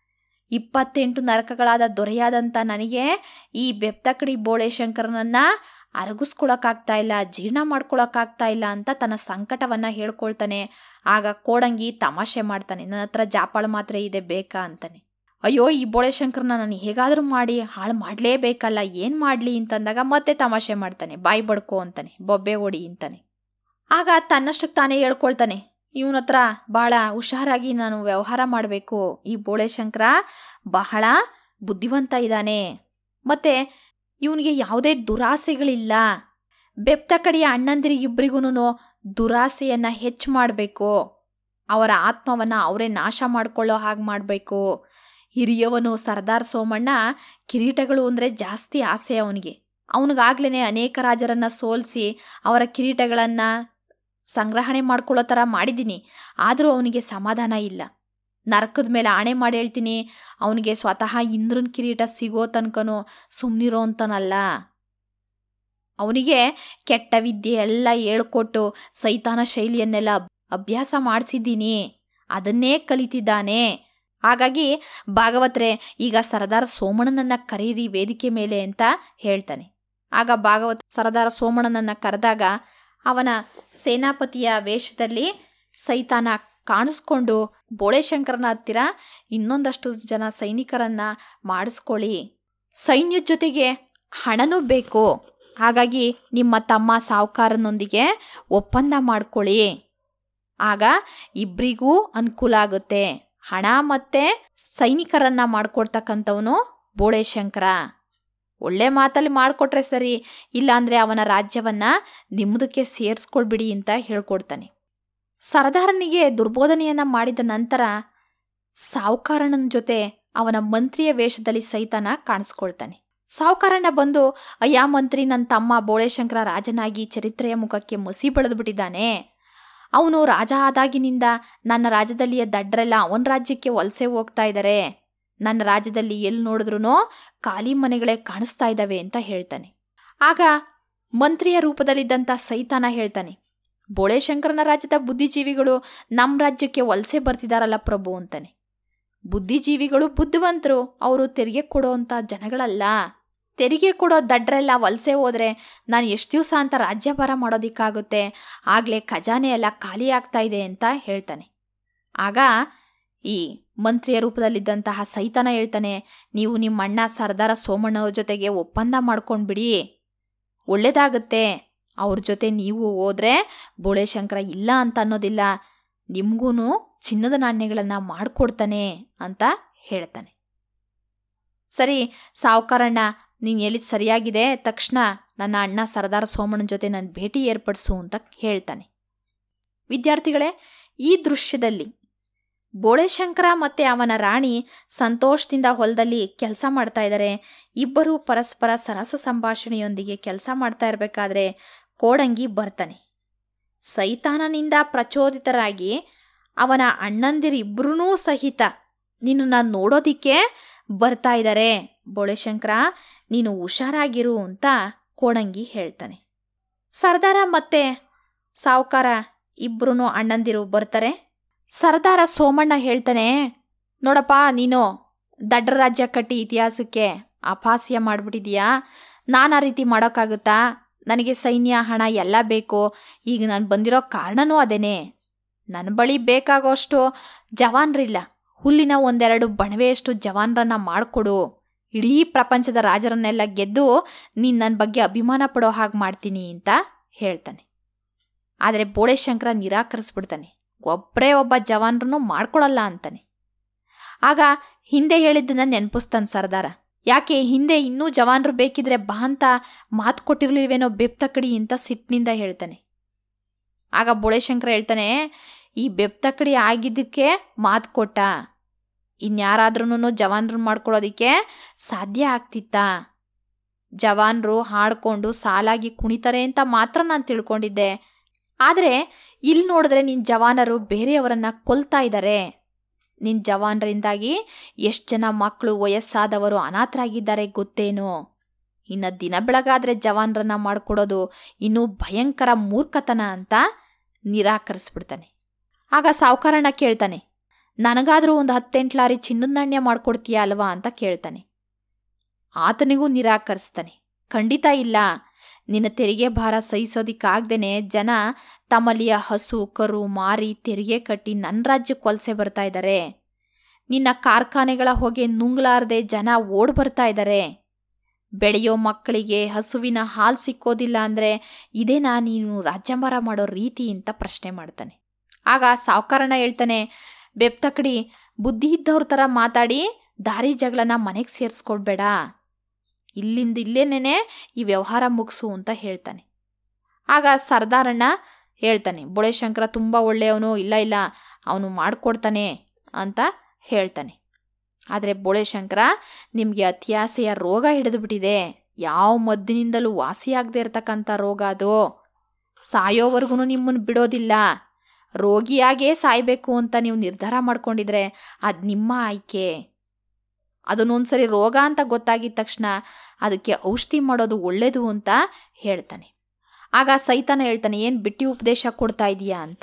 ಇಪ್ಪತ್ತೆಂಟು ನರಕಗಳಾದ ದೊರೆಯಾದಂಥ ನನಗೆ ಈ ಬೆಪ್ತಕಡಿ ಬೋಳೇಶಂಕರನನ್ನ ಅರಗಿಸ್ಕೊಳಕ್ಕಾಗ್ತಾ ಇಲ್ಲ ಜೀರ್ಣ ಮಾಡ್ಕೊಳಕ್ಕಾಗ್ತಾ ಇಲ್ಲ ಅಂತ ತನ್ನ ಸಂಕಟವನ್ನು ಹೇಳ್ಕೊಳ್ತಾನೆ ಆಗ ಕೋಡಂಗಿ ತಮಾಷೆ ಮಾಡ್ತಾನೆ ನನ್ನ ಹತ್ರ ಜಾಪಾಳ ಮಾತ್ರ ಇದೆ ಬೇಕಾ ಅಂತಾನೆ ಅಯ್ಯೋ ಈ ಬೋಳೆಶಂಕರನ ನಾನು ಹೇಗಾದರೂ ಮಾಡಿ ಹಾಳು ಮಾಡಲೇಬೇಕಲ್ಲ ಏನು ಮಾಡಲಿ ಅಂತಂದಾಗ ಮತ್ತೆ ತಮಾಷೆ ಮಾಡ್ತಾನೆ ಬಾಯಿ ಬಡ್ಕೋ ಅಂತಾನೆ ಬೊಬ್ಬೆ ಹೊಡಿ ಅಂತಾನೆ ಆಗ ತನ್ನಷ್ಟಕ್ಕೆ ತಾನೇ ಹೇಳ್ಕೊಳ್ತಾನೆ ಇವನ ಹತ್ರ ಭಾಳ ಹುಷಾರಾಗಿ ನಾನು ವ್ಯವಹಾರ ಮಾಡಬೇಕು ಈ ಬೋಳೆಶಂಕರ ಬಹಳ ಬುದ್ಧಿವಂತ ಇದ್ದಾನೆ ಮತ್ತು ಇವನಿಗೆ ಯಾವುದೇ ದುರಾಸೆಗಳಿಲ್ಲ ಬೆಪ್ತ ಕಡೆಯ ಅಣ್ಣಂದಿರಿಗಿಬ್ಬರಿಗೂ ದುರಾಸೆಯನ್ನು ಹೆಚ್ಚು ಮಾಡಬೇಕು ಅವರ ಆತ್ಮವನ್ನು ಅವರೇ ನಾಶ ಮಾಡಿಕೊಳ್ಳೋ ಹಾಗೆ ಮಾಡಬೇಕು ಹಿರಿಯವನು ಸರ್ದಾರ್ ಸೋಮಣ್ಣ ಕಿರೀಟಗಳು ಅಂದರೆ ಜಾಸ್ತಿ ಆಸೆ ಅವನಿಗೆ ಅವನಿಗಾಗ್ಲೇ ಅನೇಕ ರಾಜರನ್ನು ಸೋಲಿಸಿ ಅವರ ಕಿರೀಟಗಳನ್ನು ಸಂಗ್ರಹಣೆ ಮಾಡ್ಕೊಳ್ಳೋ ಥರ ಮಾಡಿದ್ದೀನಿ ಆದರೂ ಅವನಿಗೆ ಸಮಾಧಾನ ಇಲ್ಲ ನರಕದ ಮೇಲೆ ಆಣೆ ಮಾಡಿ ಹೇಳ್ತೀನಿ ಅವನಿಗೆ ಸ್ವತಃ ಇಂದ್ರನ ಕಿರೀಟ ಸಿಗೋ ತನಕನೂ ಸುಮ್ಮನಿರೋ ಅಂತನಲ್ಲ ಅವನಿಗೆ ಕೆಟ್ಟ ವಿದ್ಯೆ ಎಲ್ಲ ಹೇಳ್ಕೊಟ್ಟು ಸೈತಾನ ಶೈಲಿಯನ್ನೆಲ್ಲ ಅಭ್ಯಾಸ ಮಾಡಿಸಿದ್ದೀನಿ ಅದನ್ನೇ ಕಲಿತಿದ್ದಾನೆ ಹಾಗಾಗಿ ಭಾಗವತ್ರೆ ಈಗ ಸರದಾರ ಸೋಮಣ್ಣನನ್ನ ಕರೀರಿ ವೇದಿಕೆ ಮೇಲೆ ಅಂತ ಹೇಳ್ತಾನೆ ಆಗ ಭಾಗವತ್ ಸರದಾರ ಸೋಮಣ್ಣನನ್ನ ಕರೆದಾಗ ಅವನ ಸೇನಾಪತಿಯ ವೇಷದಲ್ಲಿ ಸೈತಾನ ಕಾಣಿಸ್ಕೊಂಡು ಬೋಳೆಶಂಕರನ ಹತ್ತಿರ ಇನ್ನೊಂದಷ್ಟು ಜನ ಸೈನಿಕರನ್ನ ಮಾಡಿಸ್ಕೊಳ್ಳಿ ಸೈನ್ಯದ ಜೊತೆಗೆ ಹಣನೂ ಬೇಕು ಹಾಗಾಗಿ ನಿಮ್ಮ ತಮ್ಮ ಸಾಹುಕಾರನೊಂದಿಗೆ ಒಪ್ಪಂದ ಮಾಡ್ಕೊಳ್ಳಿ ಆಗ ಇಬ್ಬರಿಗೂ ಅನುಕೂಲ ಆಗುತ್ತೆ ಹಣ ಮತ್ತು ಸೈನಿಕರನ್ನ ಮಾಡ್ಕೊಡ್ತಕ್ಕಂಥವನು ಬೋಳೆಶಂಕರ ಒಳ್ಳೆ ಮಾತಲ್ಲಿ ಮಾಡಿಕೊಟ್ರೆ ಸರಿ ಇಲ್ಲಾಂದರೆ ಅವನ ರಾಜ್ಯವನ್ನು ನಿಮ್ಮದಕ್ಕೆ ಸೇರಿಸ್ಕೊಳ್ಬಿಡಿ ಅಂತ ಹೇಳ್ಕೊಡ್ತಾನೆ ಸರದಾರನಿಗೆ ದುರ್ಬೋಧನೆಯನ್ನು ಮಾಡಿದ ನಂತರ ಸಾವುಕಾರನ ಜೊತೆ ಅವನ ಮಂತ್ರಿಯ ವೇಷದಲ್ಲಿ ಸೈತಾನ ಕಾಣಿಸ್ಕೊಳ್ತಾನೆ ಸಾವುಕಾರಣ್ಣ ಬಂದು ಅಯ್ಯ ಮಂತ್ರಿ ನನ್ನ ತಮ್ಮ ಬೋಳೆಶಂಕರ ರಾಜನಾಗಿ ಚರಿತ್ರೆಯ ಮುಖಕ್ಕೆ ಮಸಿ ಬೆಳೆದ್ಬಿಟ್ಟಿದ್ದಾನೆ ಅವನು ರಾಜ ಆದಾಗಿನಿಂದ ನನ್ನ ರಾಜ್ಯದಲ್ಲಿಯ ದಡ್ರೆಲ್ಲ ಅವನ ರಾಜ್ಯಕ್ಕೆ ವಲಸೆ ಹೋಗ್ತಾ ಇದ್ದಾರೆ ನನ್ನ ರಾಜ್ಯದಲ್ಲಿ ಎಲ್ಲಿ ನೋಡಿದ್ರೂ ಖಾಲಿ ಮನೆಗಳೇ ಕಾಣಿಸ್ತಾ ಇದ್ದಾವೆ ಅಂತ ಹೇಳ್ತಾನೆ ಆಗ ಮಂತ್ರಿಯ ರೂಪದಲ್ಲಿದ್ದಂಥ ಸೈತಾನ ಹೇಳ್ತಾನೆ ಬೋಳೆಶಂಕರನ ರಾಜ್ಯದ ಬುದ್ಧಿಜೀವಿಗಳು ನಮ್ಮ ರಾಜ್ಯಕ್ಕೆ ವಲಸೆ ಬರ್ತಿದಾರಲ್ಲ ಪ್ರಭು ಅಂತಾನೆ ಬುದ್ಧಿಜೀವಿಗಳು ಬುದ್ಧಿವಂತರು ಅವರು ತೆರಿಗೆ ಕೊಡೋವಂಥ ಜನಗಳಲ್ಲ ತೆರಿಗೆ ಕೊಡೋ ದಡ್ರೆಲ್ಲ ವಲಸೆ ಹೋದರೆ ನಾನು ಎಷ್ಟು ದಿವಸ ಅಂತ ರಾಜ್ಯಭಾರ ಮಾಡೋದಕ್ಕಾಗುತ್ತೆ ಆಗಲೇ ಖಜಾನೆ ಎಲ್ಲ ಖಾಲಿ ಆಗ್ತಾ ಇದೆ ಅಂತ ಹೇಳ್ತಾನೆ ಆಗ ಈ ಮಂತ್ರಿಯ ರೂಪದಲ್ಲಿದ್ದಂತಹ ಸೈತಾನ ಹೇಳ್ತಾನೆ ನೀವು ನಿಮ್ಮ ಅಣ್ಣ ಸರ್ದಾರ ಸೋಮಣ್ಣವ್ರ ಜೊತೆಗೆ ಒಪ್ಪಂದ ಮಾಡ್ಕೊಂಡ್ಬಿಡಿ ಒಳ್ಳೇದಾಗುತ್ತೆ ಅವ್ರ ಜೊತೆ ನೀವು ಹೋದ್ರೆ ಬೋಳೆಶಂಕರ ಇಲ್ಲ ಅಂತ ಅನ್ನೋದಿಲ್ಲ ನಿಮಗೂ ಚಿನ್ನದ ನಾಣ್ಯಗಳನ್ನು ಮಾಡಿಕೊಡ್ತಾನೆ ಅಂತ ಹೇಳ್ತಾನೆ ಸರಿ ಸಾವುಕಾರಣ್ಣ ನೀನು ಹೇಳಿದ ಸರಿಯಾಗಿದೆ ತಕ್ಷಣ ನನ್ನ ಅಣ್ಣ ಸರದಾರ ಸೋಮಣ್ಣನ ಜೊತೆ ನಾನು ಭೇಟಿ ಏರ್ಪಡಿಸು ಅಂತ ಹೇಳ್ತಾನೆ ವಿದ್ಯಾರ್ಥಿಗಳೇ ಈ ದೃಶ್ಯದಲ್ಲಿ ಬೋಳೆಶಂಕರ ಮತ್ತು ಅವನ ರಾಣಿ ಸಂತೋಷದಿಂದ ಹೊಲದಲ್ಲಿ ಕೆಲಸ ಮಾಡ್ತಾ ಇದ್ದಾರೆ ಇಬ್ಬರು ಪರಸ್ಪರ ಸರಸ ಸಂಭಾಷಣೆಯೊಂದಿಗೆ ಕೆಲಸ ಮಾಡ್ತಾ ಇರಬೇಕಾದ್ರೆ ಕೋಡಂಗಿ ಬರ್ತಾನೆ ಸೈತಾನನಿಂದ ಪ್ರಚೋದಿತರಾಗಿ ಅವನ ಅಣ್ಣಂದಿರಿಬ್ಬರೂ ಸಹಿತ ನಿನ್ನನ್ನು ನೋಡೋದಿಕ್ಕೆ ಬರ್ತಾ ಇದ್ದಾರೆ ಬೋಳೆಶಂಕರ ನೀನು ಹುಷಾರಾಗಿರು ಅಂತ ಕೋಡಂಗಿ ಹೇಳ್ತಾನೆ ಸರ್ದಾರ ಮತ್ತೆ ಸಾವುಕಾರ ಇಬ್ಬರೂ ಅಣ್ಣಂದಿರು ಬರ್ತಾರೆ ಸರ್ದಾರ ಸೋಮಣ್ಣ ಹೇಳ್ತಾನೆ ನೋಡಪ್ಪ ನೀನು ದಡ್ರ ರಾಜ್ಯ ಕಟ್ಟಿ ಇತಿಹಾಸಕ್ಕೆ ಅಪಹಾಸ್ಯ ಮಾಡಿಬಿಟ್ಟಿದೀಯಾ ನಾನು ಆ ರೀತಿ ಮಾಡೋಕ್ಕಾಗುತ್ತಾ ನನಗೆ ಸೈನ್ಯ ಹಣ ಎಲ್ಲ ಬೇಕು ಈಗ ನಾನು ಬಂದಿರೋ ಕಾರಣನೂ ಅದೇನೇ ನನ್ನ ಬಳಿ ಬೇಕಾಗೋಷ್ಟು ಜವಾನ್ರಿಲ್ಲ ಹುಲ್ಲಿನ ಒಂದೆರಡು ಬಣವೆಯಷ್ಟು ಜವಾನ್ರನ್ನ ಮಾಡಿಕೊಡು ಇಡೀ ಪ್ರಪಂಚದ ರಾಜರನ್ನೆಲ್ಲ ಗೆದ್ದು ನೀನು ನನ್ನ ಬಗ್ಗೆ ಅಭಿಮಾನ ಪಡೋ ಹಾಗೆ ಮಾಡ್ತೀನಿ ಅಂತ ಹೇಳ್ತಾನೆ ಆದರೆ ಬೋಳೇಶಂಕರ ನಿರಾಕರಿಸ್ಬಿಡ್ತಾನೆ ಒಬ್ಬರೇ ಒಬ್ಬ ಜವಾನ್ರನ್ನು ಮಾಡ್ಕೊಳಲ್ಲ ಅಂತಾನೆ ಆಗ ಹಿಂದೆ ಹೇಳಿದ್ದನ್ನ ನೆನಪಿಸ್ತಾನೆ ಸರ್ದಾರ ಯಾಕೆ ಹಿಂದೆ ಇನ್ನೂ ಜವಾನ್ರು ಬೇಕಿದ್ರೆ ಬಾ ಅಂತ ಮಾತು ಕೊಟ್ಟಿರ್ಲಿಲ್ವೇನೋ ಬೆಪ್ತಕಡಿ ಅಂತ ಸಿಟ್ಟಿನಿಂದ ಹೇಳ್ತಾನೆ ಆಗ ಬೋಳೇಶಂಕರ ಹೇಳ್ತಾನೆ ಈ ಬೆಪ್ತಕಡಿ ಆಗಿದ್ದಕ್ಕೆ ಮಾತು ಕೊಟ್ಟ ಇನ್ಯಾರಾದ್ರೂ ಜವಾನ್ರು ಮಾಡ್ಕೊಳ್ಳೋದಕ್ಕೆ ಸಾಧ್ಯ ಆಗ್ತಿತ್ತಾ ಜವಾನ್ರು ಹಾಡ್ಕೊಂಡು ಸಾಲಾಗಿ ಕುಣಿತಾರೆ ಅಂತ ಮಾತ್ರ ನಾನು ತಿಳ್ಕೊಂಡಿದ್ದೆ ಆದರೆ ಇಲ್ಲಿ ನೋಡಿದ್ರೆ ನಿನ್ನ ಜವಾನರು ಬೇರೆಯವರನ್ನ ಕೊಲ್ತಾ ಇದ್ದಾರೆ ನಿನ್ನ ಜವಾನರಿಂದಾಗಿ ಎಷ್ಟು ಜನ ಮಕ್ಕಳು ವಯಸ್ಸಾದವರು ಅನಾಥರಾಗಿದ್ದಾರೆ ಗೊತ್ತೇನೋ ಇನ್ನು ದಿನ ಬೆಳಗಾದ್ರೆ ಜವಾನರನ್ನ ಮಾಡಿಕೊಡೋದು ಇನ್ನೂ ಭಯಂಕರ ಮೂರ್ಖತನ ಅಂತ ನಿರಾಕರಿಸ್ಬಿಡ್ತಾನೆ ಆಗ ಸಾವುಕಾರಣ್ಣ ಕೇಳ್ತಾನೆ ನನಗಾದರೂ ಒಂದು ಹತ್ತೆಂಟು ಲಾರಿ ಚಿನ್ನದ ನಾಣ್ಯ ಮಾಡ್ಕೊಡ್ತೀಯ ಅಲ್ವಾ ಅಂತ ಕೇಳ್ತಾನೆ ಆತನಿಗೂ ನಿರಾಕರಿಸ್ತಾನೆ ಖಂಡಿತ ಇಲ್ಲ ನಿನ್ನ ತೆರಿಗೆ ಭಾರ ಸಹಿಸೋದಿಕ್ಕಾಗ್ದೇನೆ ಜನ ತಮ್ಮಲ್ಲಿಯ ಹಸು ಕರು ಮಾರಿ ತೆರಿಗೆ ಕಟ್ಟಿ ನನ್ನ ರಾಜ್ಯಕ್ಕೆ ವಲಸೆ ಬರ್ತಾ ಇದ್ದಾರೆ ನಿನ್ನ ಕಾರ್ಖಾನೆಗಳ ಹೊಗೆ ನುಂಗ್ಲಾರ್ದೆ ಜನ ಓಡ್ ಬರ್ತಾ ಇದ್ದಾರೆ ಬೆಳೆಯೋ ಮಕ್ಕಳಿಗೆ ಹಸುವಿನ ಹಾಲು ಸಿಕ್ಕೋದಿಲ್ಲ ಅಂದರೆ ಇದೇನಾ ನೀನು ರಾಜ್ಯಂಬಾರ ಮಾಡೋ ರೀತಿ ಅಂತ ಪ್ರಶ್ನೆ ಮಾಡ್ತಾನೆ ಆಗ ಸಾವುಕಾರನ ಹೇಳ್ತಾನೆ ಬೆಪ್ತಕಡಿ ಬುದ್ಧಿ ಇದ್ದವ್ರ ಥರ ಮಾತಾಡಿ ದಾರಿ ಜಗಳನ ಮನೆಗೆ ಸೇರಿಸ್ಕೊಡ್ಬೇಡ ಇಲ್ಲಿಂದ ಇಲ್ಲೇನೇನೆ ಈ ವ್ಯವಹಾರ ಮುಗಿಸು ಅಂತ ಹೇಳ್ತಾನೆ ಆಗ ಸರ್ದಾರಣ್ಣ ಹೇಳ್ತಾನೆ ಬೋಳೇಶಂಕರ ತುಂಬ ಒಳ್ಳೆಯವನು ಇಲ್ಲ ಇಲ್ಲ ಅವನು ಮಾಡಿಕೊಡ್ತಾನೆ ಅಂತ ಹೇಳ್ತಾನೆ ಆದರೆ ಬೋಳೇಶಂಕರ ನಿಮಗೆ ಅತ್ಯಾಸೆಯ ರೋಗ ಹಿಡಿದುಬಿಟ್ಟಿದೆ ಯಾವ ಮದ್ದಿನಿಂದಲೂ ವಾಸಿಯಾಗದೇ ಇರತಕ್ಕಂಥ ರೋಗ ಅದು ಸಾಯೋವರೆಗೂ ನಿಮ್ಮನ್ನು ಬಿಡೋದಿಲ್ಲ ರೋಗಿಯಾಗೇ ಸಾಯಬೇಕು ಅಂತ ನೀವು ನಿರ್ಧಾರ ಮಾಡ್ಕೊಂಡಿದ್ರೆ ಅದು ನಿಮ್ಮ ಆಯ್ಕೆ ಅದನ್ನೊಂದ್ಸರಿ ರೋಗ ಅಂತ ಗೊತ್ತಾಗಿದ ತಕ್ಷಣ ಅದಕ್ಕೆ ಔಷಧಿ ಮಾಡೋದು ಒಳ್ಳೇದು ಅಂತ ಹೇಳ್ತಾನೆ ಆಗ ಸೈತಾನ ಹೇಳ್ತಾನೆ ಏನು ಬಿಟ್ಟಿ ಉಪದೇಶ ಕೊಡ್ತಾ ಇದೀಯಾ ಅಂತ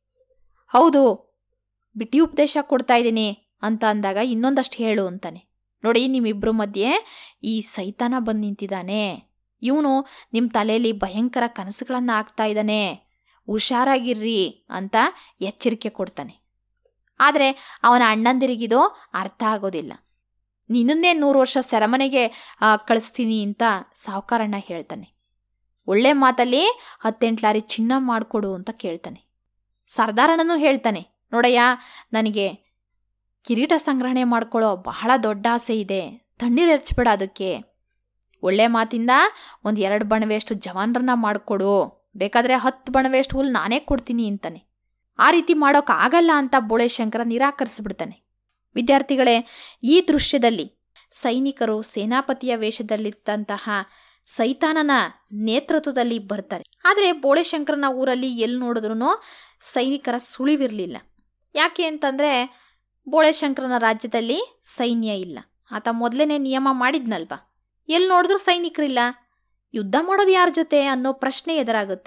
ಹೌದು ಬಿಟ್ಟಿ ಉಪದೇಶ ಕೊಡ್ತಾ ಇದ್ದೀನಿ ಅಂತ ಅಂದಾಗ ಇನ್ನೊಂದಷ್ಟು ಹೇಳು ಅಂತಾನೆ ನೋಡಿ ನಿಮ್ಮಿಬ್ಬರ ಮಧ್ಯೆ ಈ ಸೈತಾನ ಬಂದು ನಿಂತಿದ್ದಾನೆ ಇವನು ನಿಮ್ಮ ತಲೆಯಲ್ಲಿ ಭಯಂಕರ ಕನಸುಗಳನ್ನು ಹಾಕ್ತಾ ಇದ್ದಾನೆ ಹುಷಾರಾಗಿರ್ರಿ ಅಂತ ಎಚ್ಚರಿಕೆ ಕೊಡ್ತಾನೆ ಆದರೆ ಅವನ ಅಣ್ಣಂದಿರಿಗಿದು ಅರ್ಥ ಆಗೋದಿಲ್ಲ ನಿನ್ನನ್ನೇ ನೂರು ವರ್ಷ ಸೆರೆಮನೆಗೆ ಕಳಿಸ್ತೀನಿ ಅಂತ ಸಾವುಕಾರಣ್ಣ ಹೇಳ್ತಾನೆ ಒಳ್ಳೆ ಮಾತಲ್ಲಿ ಹತ್ತೆಂಟು ಲಾರಿ ಚಿನ್ನ ಮಾಡಿಕೊಡು ಅಂತ ಕೇಳ್ತಾನೆ ಸರ್ದಾರಣ್ಣನೂ ಹೇಳ್ತಾನೆ ನೋಡಯ್ಯ ನನಗೆ ಕಿರೀಟ ಸಂಗ್ರಹಣೆ ಮಾಡ್ಕೊಳ್ಳೋ ಬಹಳ ದೊಡ್ಡ ಆಸೆ ಇದೆ ತಣ್ಣೀರು ಎರಚ್ಬೇಡ ಅದಕ್ಕೆ ಒಳ್ಳೆ ಮಾತಿಂದ ಒಂದು ಎರಡು ಬಣವೆಯಷ್ಟು ಜವಾನ್ರನ್ನ ಮಾಡಿಕೊಡು ಬೇಕಾದರೆ ಹತ್ತು ಬಣವೆಯಷ್ಟು ಹುಲ್ಲು ನಾನೇ ಕೊಡ್ತೀನಿ ಅಂತಾನೆ ಆ ರೀತಿ ಮಾಡೋಕ್ಕಾಗಲ್ಲ ಅಂತ ಬೋಳೇಶಂಕರ ನಿರಾಕರಿಸ್ಬಿಡ್ತಾನೆ ವಿದ್ಯಾರ್ಥಿಗಳೇ ಈ ದೃಶ್ಯದಲ್ಲಿ ಸೈನಿಕರು ಸೇನಾಪತಿಯ ವೇಷದಲ್ಲಿದ್ದಂತಹ ಸೈತಾನನ ನೇತೃತ್ವದಲ್ಲಿ ಬರ್ತಾರೆ ಆದರೆ ಬೋಳೇಶಂಕರನ ಊರಲ್ಲಿ ಎಲ್ಲಿ ನೋಡಿದ್ರೂ ಸೈನಿಕರ ಸುಳಿವಿರಲಿಲ್ಲ ಯಾಕೆ ಅಂತಂದರೆ ಬೋಳೇಶಂಕರನ ರಾಜ್ಯದಲ್ಲಿ ಸೈನ್ಯ ಇಲ್ಲ ಆತ ಮೊದಲನೇ ನಿಯಮ ಮಾಡಿದ್ನಲ್ವ ಎಲ್ಲಿ ನೋಡಿದ್ರೂ ಸೈನಿಕರಿಲ್ಲ ಯುದ್ಧ ಮಾಡೋದು ಯಾರ ಜೊತೆ ಅನ್ನೋ ಪ್ರಶ್ನೆ ಎದುರಾಗುತ್ತೆ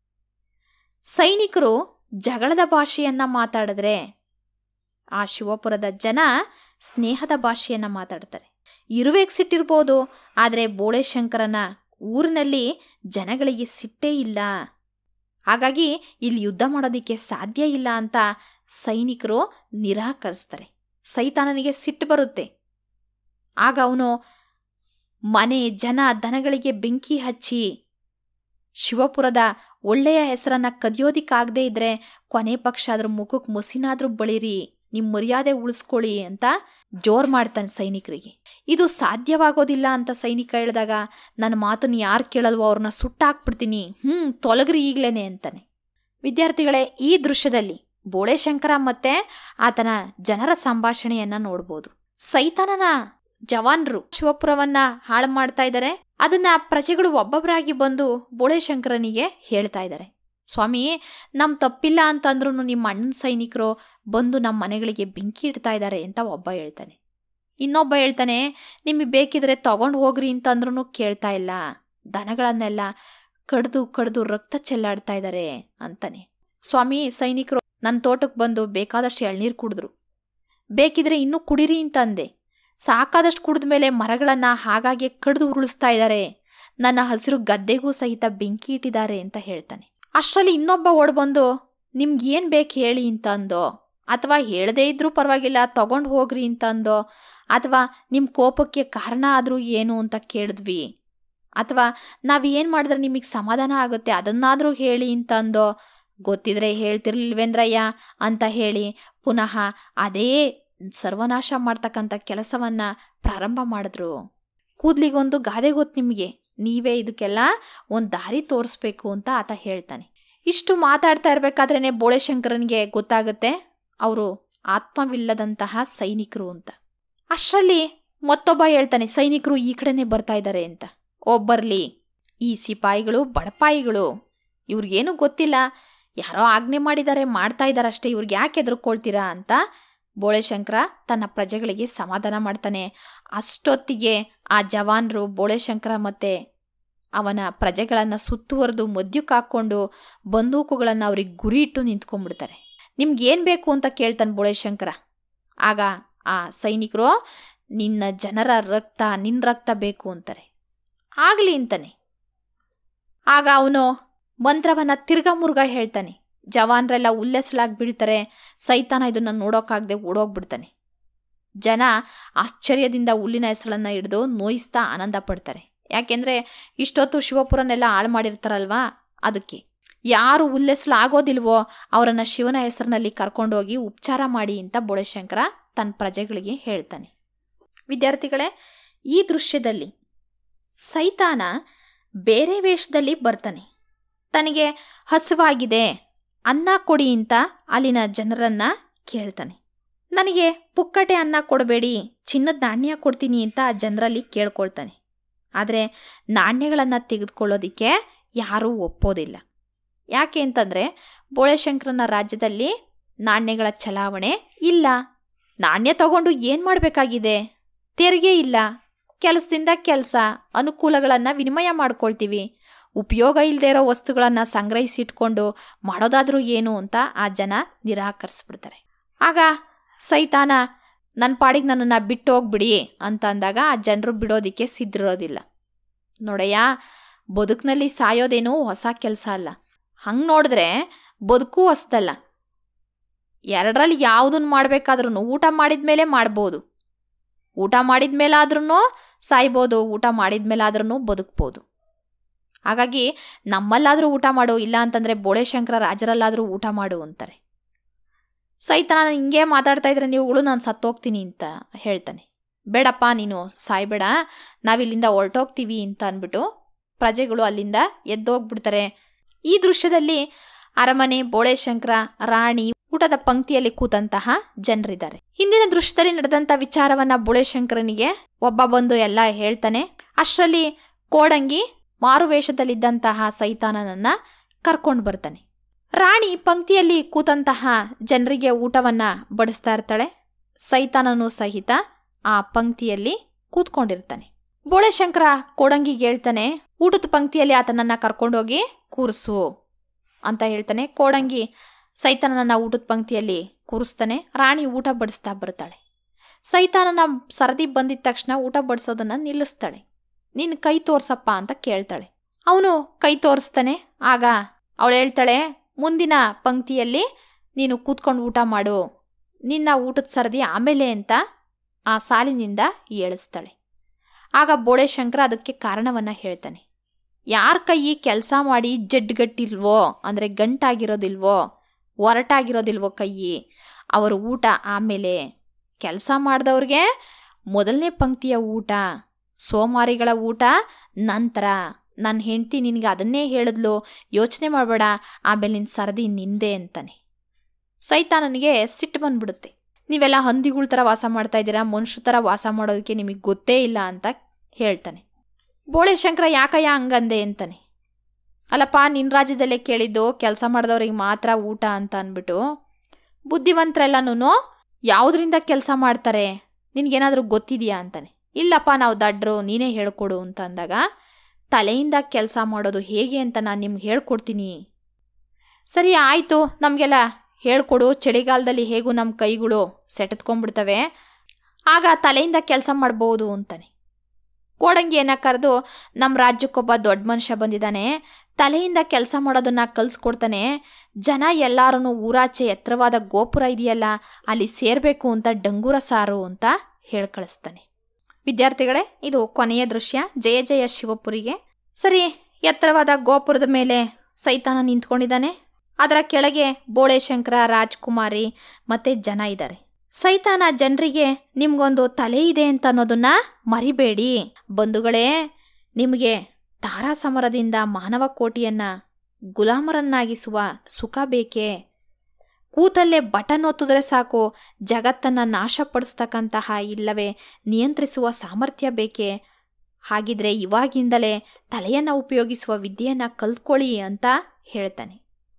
ಸೈನಿಕರು ಜಗಳದ ಭಾಷೆಯನ್ನ ಮಾತಾಡಿದ್ರೆ ಆ ಶಿವಪುರದ ಜನ ಸ್ನೇಹದ ಭಾಷೆಯನ್ನ ಮಾತಾಡ್ತಾರೆ ಇರುವೆಗೆ ಸಿಟ್ಟಿರ್ಬೋದು ಆದರೆ ಬೋಳೇಶಂಕರನ ಊರಿನಲ್ಲಿ ಜನಗಳಿಗೆ ಸಿಟ್ಟೇ ಇಲ್ಲ ಹಾಗಾಗಿ ಇಲ್ಲಿ ಯುದ್ಧ ಮಾಡೋದಕ್ಕೆ ಸಾಧ್ಯ ಇಲ್ಲ ಅಂತ ಸೈನಿಕರು ನಿರಾಕರಿಸ್ತಾರೆ ಸೈತಾನನಿಗೆ ಸಿಟ್ಟು ಬರುತ್ತೆ ಆಗ ಅವನು ಮನೆ ಜನ ದನಗಳಿಗೆ ಬೆಂಕಿ ಹಚ್ಚಿ ಶಿವಪುರದ ಒಳ್ಳೆಯ ಹೆಸರನ್ನ ಕದಿಯೋದಿಕ್ಕಾಗದೇ ಇದ್ರೆ ಕೊನೆ ಪಕ್ಷ ಅದ್ರ ಮುಖಕ್ಕೆ ಮಸಿನಾದ್ರೂ ಬಳಿರಿ ನಿಮ್ಮ ಮರ್ಯಾದೆ ಉಳಿಸ್ಕೊಳ್ಳಿ ಅಂತ ಜೋರ್ ಮಾಡ್ತಾನೆ ಸೈನಿಕರಿಗೆ ಇದು ಸಾಧ್ಯವಾಗೋದಿಲ್ಲ ಅಂತ ಸೈನಿಕ ಹೇಳಿದಾಗ ನನ್ನ ಮಾತನ್ನು ಯಾರು ಕೇಳಲ್ವೋ ಅವ್ರನ್ನ ಸುಟ್ಟಾಕ್ಬಿಡ್ತೀನಿ ಹ್ಞೂ ತೊಲಗ್ರಿ ಈಗ್ಲೇನೆ ಅಂತಾನೆ ವಿದ್ಯಾರ್ಥಿಗಳೇ ಈ ದೃಶ್ಯದಲ್ಲಿ ಬೋಳೇಶಂಕರ ಮತ್ತೆ ಆತನ ಜನರ ಸಂಭಾಷಣೆಯನ್ನ ನೋಡ್ಬೋದು ಸೈತಾನನ ಜವಾನ್ರು ಶಿವಪುರವನ್ನ ಹಾಳು ಮಾಡ್ತಾ ಇದ್ದಾರೆ ಅದನ್ನ ಪ್ರಜೆಗಳು ಒಬ್ಬೊಬ್ಬರಾಗಿ ಬಂದು ಬೋಳೇಶಂಕರನಿಗೆ ಹೇಳ್ತಾ ಇದ್ದಾರೆ ಸ್ವಾಮಿ ನಮ್ಮ ತಪ್ಪಿಲ್ಲ ಅಂತಂದ್ರೂ ನಿಮ್ಮ ಅಣ್ಣನ ಸೈನಿಕರು ಬಂದು ನಮ್ಮ ಮನೆಗಳಿಗೆ ಬೆಂಕಿ ಇಡ್ತಾ ಇದ್ದಾರೆ ಅಂತ ಒಬ್ಬ ಹೇಳ್ತಾನೆ ಇನ್ನೊಬ್ಬ ಹೇಳ್ತಾನೆ ನಿಮಗೆ ಬೇಕಿದ್ರೆ ತಗೊಂಡು ಹೋಗ್ರಿ ಅಂತಂದ್ರೂ ಕೇಳ್ತಾ ಇಲ್ಲ ದನಗಳನ್ನೆಲ್ಲ ಕಡ್ದು ಕಡ್ದು ರಕ್ತ ಚೆಲ್ಲಾಡ್ತಾ ಇದ್ದಾರೆ ಅಂತಾನೆ ಸ್ವಾಮಿ ಸೈನಿಕರು ನನ್ನ ತೋಟಕ್ಕೆ ಬಂದು ಬೇಕಾದಷ್ಟು ಎಳ್ನೀರು ಕುಡಿದ್ರು ಬೇಕಿದ್ರೆ ಇನ್ನೂ ಕುಡಿರಿ ಅಂತಂದೆ ಸಾಕಾದಷ್ಟು ಕುಡಿದ ಮೇಲೆ ಮರಗಳನ್ನು ಹಾಗಾಗಿ ಕಡಿದು ಉರುಳಿಸ್ತಾ ಇದ್ದಾರೆ ನನ್ನ ಹಸಿರು ಗದ್ದೆಗೂ ಸಹಿತ ಬೆಂಕಿ ಇಟ್ಟಿದ್ದಾರೆ ಅಂತ ಹೇಳ್ತಾನೆ ಅಷ್ಟರಲ್ಲಿ ಇನ್ನೊಬ್ಬ ಓಡ್ ಬಂದು ನಿಮ್ಗೆ ಏನು ಬೇಕು ಹೇಳಿ ಅಂತ ಅಂದೋ ಅಥವಾ ಹೇಳದೇ ಇದ್ರೂ ಪರವಾಗಿಲ್ಲ ತಗೊಂಡು ಹೋಗ್ರಿ ಅಂತ ಅಂದೋ ಅಥವಾ ನಿಮ್ಮ ಕೋಪಕ್ಕೆ ಕಾರಣ ಆದರೂ ಏನು ಅಂತ ಕೇಳಿದ್ವಿ ಅಥವಾ ನಾವು ಏನು ಮಾಡಿದ್ರೆ ನಿಮಗೆ ಸಮಾಧಾನ ಆಗುತ್ತೆ ಅದನ್ನಾದರೂ ಹೇಳಿ ಅಂತ ಅಂದೋ ಗೊತ್ತಿದ್ರೆ ಹೇಳ್ತಿರ್ಲಿಲ್ವೇಂದ್ರಯ್ಯ ಅಂತ ಹೇಳಿ ಪುನಃ ಅದೇ ಸರ್ವನಾಶ ಮಾಡ್ತಕ್ಕಂಥ ಕೆಲಸವನ್ನು ಪ್ರಾರಂಭ ಮಾಡಿದ್ರು ಕೂದ್ಲಿಗೊಂದು ಗಾದೆ ಗೊತ್ತು ನಿಮಗೆ ನೀವೇ ಇದಕ್ಕೆಲ್ಲ ಒಂದು ದಾರಿ ತೋರಿಸ್ಬೇಕು ಅಂತ ಆತ ಹೇಳ್ತಾನೆ ಇಷ್ಟು ಮಾತಾಡ್ತಾ ಇರಬೇಕಾದ್ರೇ ಬೋಳೆಶಂಕರನಿಗೆ ಗೊತ್ತಾಗುತ್ತೆ ಅವರು ಆತ್ಮವಿಲ್ಲದಂತಹ ಸೈನಿಕರು ಅಂತ ಅಷ್ಟರಲ್ಲಿ ಮತ್ತೊಬ್ಬ ಹೇಳ್ತಾನೆ ಸೈನಿಕರು ಈ ಕಡೆನೇ ಬರ್ತಾ ಇದ್ದಾರೆ ಅಂತ ಒಬ್ಬರ್ಲಿ ಈ ಸಿಪಾಯಿಗಳು ಬಡಪಾಯಿಗಳು ಇವ್ರಿಗೇನು ಗೊತ್ತಿಲ್ಲ ಯಾರೋ ಆಜ್ಞೆ ಮಾಡಿದ್ದಾರೆ ಮಾಡ್ತಾ ಇದ್ದಾರೆ ಅಷ್ಟೇ ಇವ್ರಿಗೆ ಯಾಕೆ ಎದುರ್ಕೊಳ್ತೀರಾ ಅಂತ ಬೋಳೆಶಂಕರ ತನ್ನ ಪ್ರಜೆಗಳಿಗೆ ಸಮಾಧಾನ ಮಾಡ್ತಾನೆ ಅಷ್ಟೊತ್ತಿಗೆ ಆ ಜವಾನರು ಬೋಳೆಶಂಕರ ಮತ್ತು ಅವನ ಪ್ರಜೆಗಳನ್ನು ಸುತ್ತುವರೆದು ಮದ್ಯಕ್ಕೆ ಹಾಕ್ಕೊಂಡು ಬಂದೂಕುಗಳನ್ನು ಅವ್ರಿಗೆ ಗುರಿ ಇಟ್ಟು ನಿಂತ್ಕೊಂಡ್ಬಿಡ್ತಾರೆ ನಿಮ್ಗೇನು ಬೇಕು ಅಂತ ಕೇಳ್ತಾನೆ ಬೋಳೆಶಂಕರ ಆಗ ಆ ಸೈನಿಕರು ನಿನ್ನ ಜನರ ರಕ್ತ ನಿನ್ನ ರಕ್ತ ಬೇಕು ಅಂತಾರೆ ಆಗಲಿ ಅಂತಾನೆ ಆಗ ಅವನು ಮಂತ್ರವನ್ನು ತಿರ್ಗಾ ಮುರ್ಗ ಹೇಳ್ತಾನೆ ಜವಾನ್ರೆಲ್ಲ ಉಲ್ಲೆಸಲಾಗಿ ಬೀಳ್ತಾರೆ ಸೈತಾನ ಇದನ್ನು ನೋಡೋಕ್ಕಾಗದೆ ಓಡೋಗ್ಬಿಡ್ತಾನೆ ಜನ ಆಶ್ಚರ್ಯದಿಂದ ಹುಲ್ಲಿನ ಹೆಸರನ್ನು ಹಿಡಿದು ನೋಯಿಸ್ತಾ ಆನಂದ ಪಡ್ತಾರೆ ಯಾಕೆಂದರೆ ಇಷ್ಟೊತ್ತು ಶಿವಪುರನೆಲ್ಲ ಹಾಳು ಮಾಡಿರ್ತಾರಲ್ವಾ ಅದಕ್ಕೆ ಯಾರು ಉಲ್ಲೆಸಲು ಆಗೋದಿಲ್ವೋ ಅವರನ್ನು ಶಿವನ ಹೆಸರಿನಲ್ಲಿ ಕರ್ಕೊಂಡೋಗಿ ಉಪಚಾರ ಮಾಡಿ ಅಂತ ಬೋಳೆಶಂಕರ ತನ್ನ ಪ್ರಜೆಗಳಿಗೆ ಹೇಳ್ತಾನೆ ವಿದ್ಯಾರ್ಥಿಗಳೇ ಈ ದೃಶ್ಯದಲ್ಲಿ ಸೈತಾನ ಬೇರೆ ವೇಷದಲ್ಲಿ ಬರ್ತಾನೆ ತನಗೆ ಹಸುವಾಗಿದೆ ಅನ್ನ ಕೊಡಿ ಅಂತ ಅಲ್ಲಿನ ಜನರನ್ನ ಕೇಳ್ತಾನೆ ನನಗೆ ಪುಕ್ಕಟೆ ಅನ್ನ ಕೊಡಬೇಡಿ ಚಿನ್ನದ ನಾಣ್ಯ ಕೊಡ್ತೀನಿ ಅಂತ ಆ ಜನರಲ್ಲಿ ಕೇಳ್ಕೊಳ್ತಾನೆ ಆದರೆ ನಾಣ್ಯಗಳನ್ನು ತೆಗೆದುಕೊಳ್ಳೋದಕ್ಕೆ ಯಾರೂ ಒಪ್ಪೋದಿಲ್ಲ ಯಾಕೆ ಅಂತಂದರೆ ಬೋಳೆಶಂಕರನ ರಾಜ್ಯದಲ್ಲಿ ನಾಣ್ಯಗಳ ಚಲಾವಣೆ ಇಲ್ಲ ನಾಣ್ಯ ತಗೊಂಡು ಏನು ಮಾಡಬೇಕಾಗಿದೆ ತೆರಿಗೆ ಇಲ್ಲ ಕೆಲಸದಿಂದ ಕೆಲಸ ಅನುಕೂಲಗಳನ್ನು ವಿನಿಮಯ ಮಾಡ್ಕೊಳ್ತೀವಿ ಉಪಯೋಗ ಇಲ್ಲದೆ ಇರೋ ವಸ್ತುಗಳನ್ನು ಸಂಗ್ರಹಿಸಿಟ್ಕೊಂಡು ಮಾಡೋದಾದರೂ ಏನು ಅಂತ ಆ ಜನ ನಿರಾಕರಿಸ್ಬಿಡ್ತಾರೆ ಆಗ ಸೈತಾನ ನನ್ನ ಪಾಡಿಗೆ ನನ್ನನ್ನು ಬಿಟ್ಟು ಹೋಗ್ಬಿಡಿ ಅಂತ ಅಂದಾಗ ಆ ಜನರು ಬಿಡೋದಕ್ಕೆ ಸಿದ್ಧಿರೋದಿಲ್ಲ ನೋಡಯ್ಯ ಬದುಕಿನಲ್ಲಿ ಸಾಯೋದೇನೋ ಹೊಸ ಕೆಲಸ ಅಲ್ಲ ಹಂಗೆ ನೋಡಿದ್ರೆ ಬದುಕು ಹೊಸ್ದಲ್ಲ ಎರಡರಲ್ಲಿ ಯಾವುದನ್ನು ಮಾಡಬೇಕಾದ್ರೂ ಊಟ ಮಾಡಿದ ಮೇಲೆ ಮಾಡ್ಬೋದು ಊಟ ಮಾಡಿದ ಮೇಲಾದ್ರೂ ಸಾಯ್ಬೋದು ಊಟ ಮಾಡಿದ ಮೇಲಾದ್ರೂ ಬದುಕ್ಬೋದು ಹಾಗಾಗಿ ನಮ್ಮಲ್ಲಾದರೂ ಊಟ ಮಾಡು ಇಲ್ಲ ಅಂತಂದರೆ ಬೋಳೆಶಂಕರ ರಾಜರಲ್ಲಾದರೂ ಊಟ ಮಾಡು ಅಂತಾರೆ ಸೈತಾನ ಹಿಂಗೆ ಮಾತಾಡ್ತಾ ಇದ್ರೆ ನೀವುಗಳು ನಾನು ಸತ್ತೋಗ್ತೀನಿ ಅಂತ ಹೇಳ್ತಾನೆ ಬೇಡಪ್ಪ ನೀನು ಸಾಯ್ಬೇಡ ನಾವಿಲ್ಲಿಂದ ಹೊರಟೋಗ್ತೀವಿ ಅಂತ ಅಂದ್ಬಿಟ್ಟು ಪ್ರಜೆಗಳು ಅಲ್ಲಿಂದ ಎದ್ದೋಗ್ಬಿಡ್ತಾರೆ ಈ ದೃಶ್ಯದಲ್ಲಿ ಅರಮನೆ ಬೋಳೆಶಂಕರ ರಾಣಿ ಊಟದ ಪಂಕ್ತಿಯಲ್ಲಿ ಕೂತಂತಹ ಜನರಿದ್ದಾರೆ ಹಿಂದಿನ ದೃಶ್ಯದಲ್ಲಿ ನಡೆದಂಥ ವಿಚಾರವನ್ನ ಬೋಳೆಶಂಕರನಿಗೆ ಒಬ್ಬ ಬಂದು ಎಲ್ಲ ಹೇಳ್ತಾನೆ ಅಷ್ಟರಲ್ಲಿ ಕೋಡಂಗಿ ಮಾರುವೇಷದಲ್ಲಿದ್ದಂತಹ ಸೈತಾನನನ್ನ ಕರ್ಕೊಂಡು ಬರ್ತಾನೆ ರಾಣಿ ಪಂಕ್ತಿಯಲ್ಲಿ ಕೂತಂತಹ ಜನರಿಗೆ ಊಟವನ್ನ ಬಡಿಸ್ತಾ ಇರ್ತಾಳೆ ಸೈತಾನನು ಸಹಿತ ಆ ಪಂಕ್ತಿಯಲ್ಲಿ ಕೂತ್ಕೊಂಡಿರ್ತಾನೆ ಬೋಳೆಶಂಕರ ಕೋಡಂಗಿಗೆ ಹೇಳ್ತಾನೆ ಊಟದ ಪಂಕ್ತಿಯಲ್ಲಿ ಆತನನ್ನ ಕರ್ಕೊಂಡೋಗಿ ಕೂರಿಸು ಅಂತ ಹೇಳ್ತಾನೆ ಕೋಡಂಗಿ ಸೈತಾನನನ್ನ ಊಟದ ಪಂಕ್ತಿಯಲ್ಲಿ ಕೂರಿಸ್ತಾನೆ ರಾಣಿ ಊಟ ಬಡಿಸ್ತಾ ಬರ್ತಾಳೆ ಸೈತಾನನ ಸರದಿ ಬಂದಿದ ತಕ್ಷಣ ಊಟ ಬಡಿಸೋದನ್ನ ನಿಲ್ಲಿಸ್ತಾಳೆ ನಿನ್ನ ಕೈ ತೋರ್ಸಪ್ಪ ಅಂತ ಕೇಳ್ತಾಳೆ ಅವನು ಕೈ ತೋರಿಸ್ತಾನೆ ಆಗ ಅವಳು ಹೇಳ್ತಾಳೆ ಮುಂದಿನ ಪಂಕ್ತಿಯಲ್ಲಿ ನೀನು ಕೂತ್ಕೊಂಡು ಊಟ ಮಾಡು ನಿನ್ನ ಊಟದ ಸರದಿ ಆಮೇಲೆ ಅಂತ ಆ ಸಾಲಿನಿಂದ ಏಳಿಸ್ತಾಳೆ ಆಗ ಬೋಳೆಶಂಕರ ಅದಕ್ಕೆ ಕಾರಣವನ್ನು ಹೇಳ್ತಾನೆ ಯಾರ ಕೈ ಕೆಲಸ ಮಾಡಿ ಜಡ್ಗಟ್ಟಿಲ್ವೋ ಅಂದರೆ ಗಂಟಾಗಿರೋದಿಲ್ವೋ ಒರಟಾಗಿರೋದಿಲ್ವೋ ಕೈ ಅವರು ಊಟ ಆಮೇಲೆ ಕೆಲಸ ಮಾಡಿದವ್ರಿಗೆ ಮೊದಲನೇ ಪಂಕ್ತಿಯ ಊಟ ಸೋಮಾರಿಗಳ ಊಟ ನಂತರ ನನ್ನ ಹೆಂಡ್ತಿ ನಿನಗೆ ಅದನ್ನೇ ಹೇಳಿದ್ಲು ಯೋಚನೆ ಮಾಡಬೇಡ ಆಮೇಲೆ ನಿನ್ನ ಸರದಿ ನಿಂದೆ ಅಂತಾನೆ ಸೈತಾನನಿಗೆ ಸಿಟ್ಟು ಬಂದ್ಬಿಡುತ್ತೆ ನೀವೆಲ್ಲ ಹಂದಿಗಳ ಥರ ವಾಸ ಮಾಡ್ತಾ ಇದ್ದೀರಾ ಮನುಷ್ಯ ಥರ ವಾಸ ಮಾಡೋದಕ್ಕೆ ನಿಮಗೆ ಗೊತ್ತೇ ಇಲ್ಲ ಅಂತ ಹೇಳ್ತಾನೆ ಬೋಳೆಶಂಕರ ಯಾಕಯ್ಯ ಹಂಗಂದೆ ಅಂತಾನೆ ಅಲ್ಲಪ್ಪ ನಿನ್ನ ರಾಜ್ಯದಲ್ಲೇ ಕೇಳಿದ್ದು ಕೆಲಸ ಮಾಡಿದವ್ರಿಗೆ ಮಾತ್ರ ಊಟ ಅಂತ ಅಂದ್ಬಿಟ್ಟು ಬುದ್ಧಿವಂತರೆಲ್ಲನೂ ಯಾವುದರಿಂದ ಕೆಲಸ ಮಾಡ್ತಾರೆ ನಿನಗೇನಾದರೂ ಗೊತ್ತಿದೆಯಾ ಅಂತಾನೆ ಇಲ್ಲಪ್ಪ ನಾವು ದಡ್ರು ನೀನೇ ಹೇಳ್ಕೊಡು ಅಂತ ಅಂದಾಗ ತಲೆಯಿಂದ ಕೆಲಸ ಮಾಡೋದು ಹೇಗೆ ಅಂತ ನಾನು ನಿಮ್ಗೆ ಹೇಳ್ಕೊಡ್ತೀನಿ ಸರಿ ಆಯಿತು ನಮಗೆಲ್ಲ ಹೇಳ್ಕೊಡು ಚಳಿಗಾಲದಲ್ಲಿ ಹೇಗೂ ನಮ್ಮ ಕೈಗಳು ಸೆಟೆತ್ಕೊಂಡ್ಬಿಡ್ತವೆ ಆಗ ತಲೆಯಿಂದ ಕೆಲಸ ಮಾಡ್ಬೋದು ಅಂತಾನೆ ಕೋಡಂಗಿಯನ್ನ ಕರೆದು ನಮ್ಮ ರಾಜ್ಯಕ್ಕೊಬ್ಬ ದೊಡ್ಡ ಮನುಷ್ಯ ಬಂದಿದ್ದಾನೆ ತಲೆಯಿಂದ ಕೆಲಸ ಮಾಡೋದನ್ನ ಕಲಿಸ್ಕೊಡ್ತಾನೆ ಜನ ಎಲ್ಲರೂ ಊರಾಚೆ ಎತ್ತರವಾದ ಗೋಪುರ ಇದೆಯಲ್ಲ ಅಲ್ಲಿ ಸೇರಬೇಕು ಅಂತ ಡಂಗೂರ ಸಾರು ಅಂತ ಹೇಳಿ ಕಳಿಸ್ತಾನೆ ವಿದ್ಯಾರ್ಥಿಗಳೇ ಇದು ಕೊನೆಯ ದೃಶ್ಯ ಜಯ ಜಯ ಶಿವಪುರಿಗೆ ಸರಿ ಎತ್ತರವಾದ ಗೋಪುರದ ಮೇಲೆ ಸೈತಾನ ನಿಂತ್ಕೊಂಡಿದ್ದಾನೆ ಅದರ ಕೆಳಗೆ ಬೋಳೇಶಂಕರ ರಾಜ್ಕುಮಾರಿ ಮತ್ತೆ ಜನ ಇದ್ದಾರೆ ಸೈತಾನ ಜನರಿಗೆ ನಿಮ್ಗೊಂದು ತಲೆ ಇದೆ ಅಂತ ಅನ್ನೋದನ್ನ ಮರಿಬೇಡಿ ಬಂಧುಗಳೇ ನಿಮಗೆ ತಾರಾಸಮರದಿಂದ ಮಾನವ ಕೋಟಿಯನ್ನ ಗುಲಾಮರನ್ನಾಗಿಸುವ ಸುಖ ಬೇಕೇ ಕೂತಲ್ಲೇ ಬಟನ್ ಒತ್ತಿದ್ರೆ ಸಾಕು ಜಗತ್ತನ್ನು ನಾಶಪಡಿಸ್ತಕ್ಕಂತಹ ಇಲ್ಲವೇ ನಿಯಂತ್ರಿಸುವ ಸಾಮರ್ಥ್ಯ ಬೇಕೇ ಹಾಗಿದ್ರೆ ಇವಾಗಿಂದಲೇ ತಲೆಯನ್ನು ಉಪಯೋಗಿಸುವ ವಿದ್ಯೆಯನ್ನು ಕಲ್ತ್ಕೊಳ್ಳಿ ಅಂತ ಹೇಳ್ತಾನೆ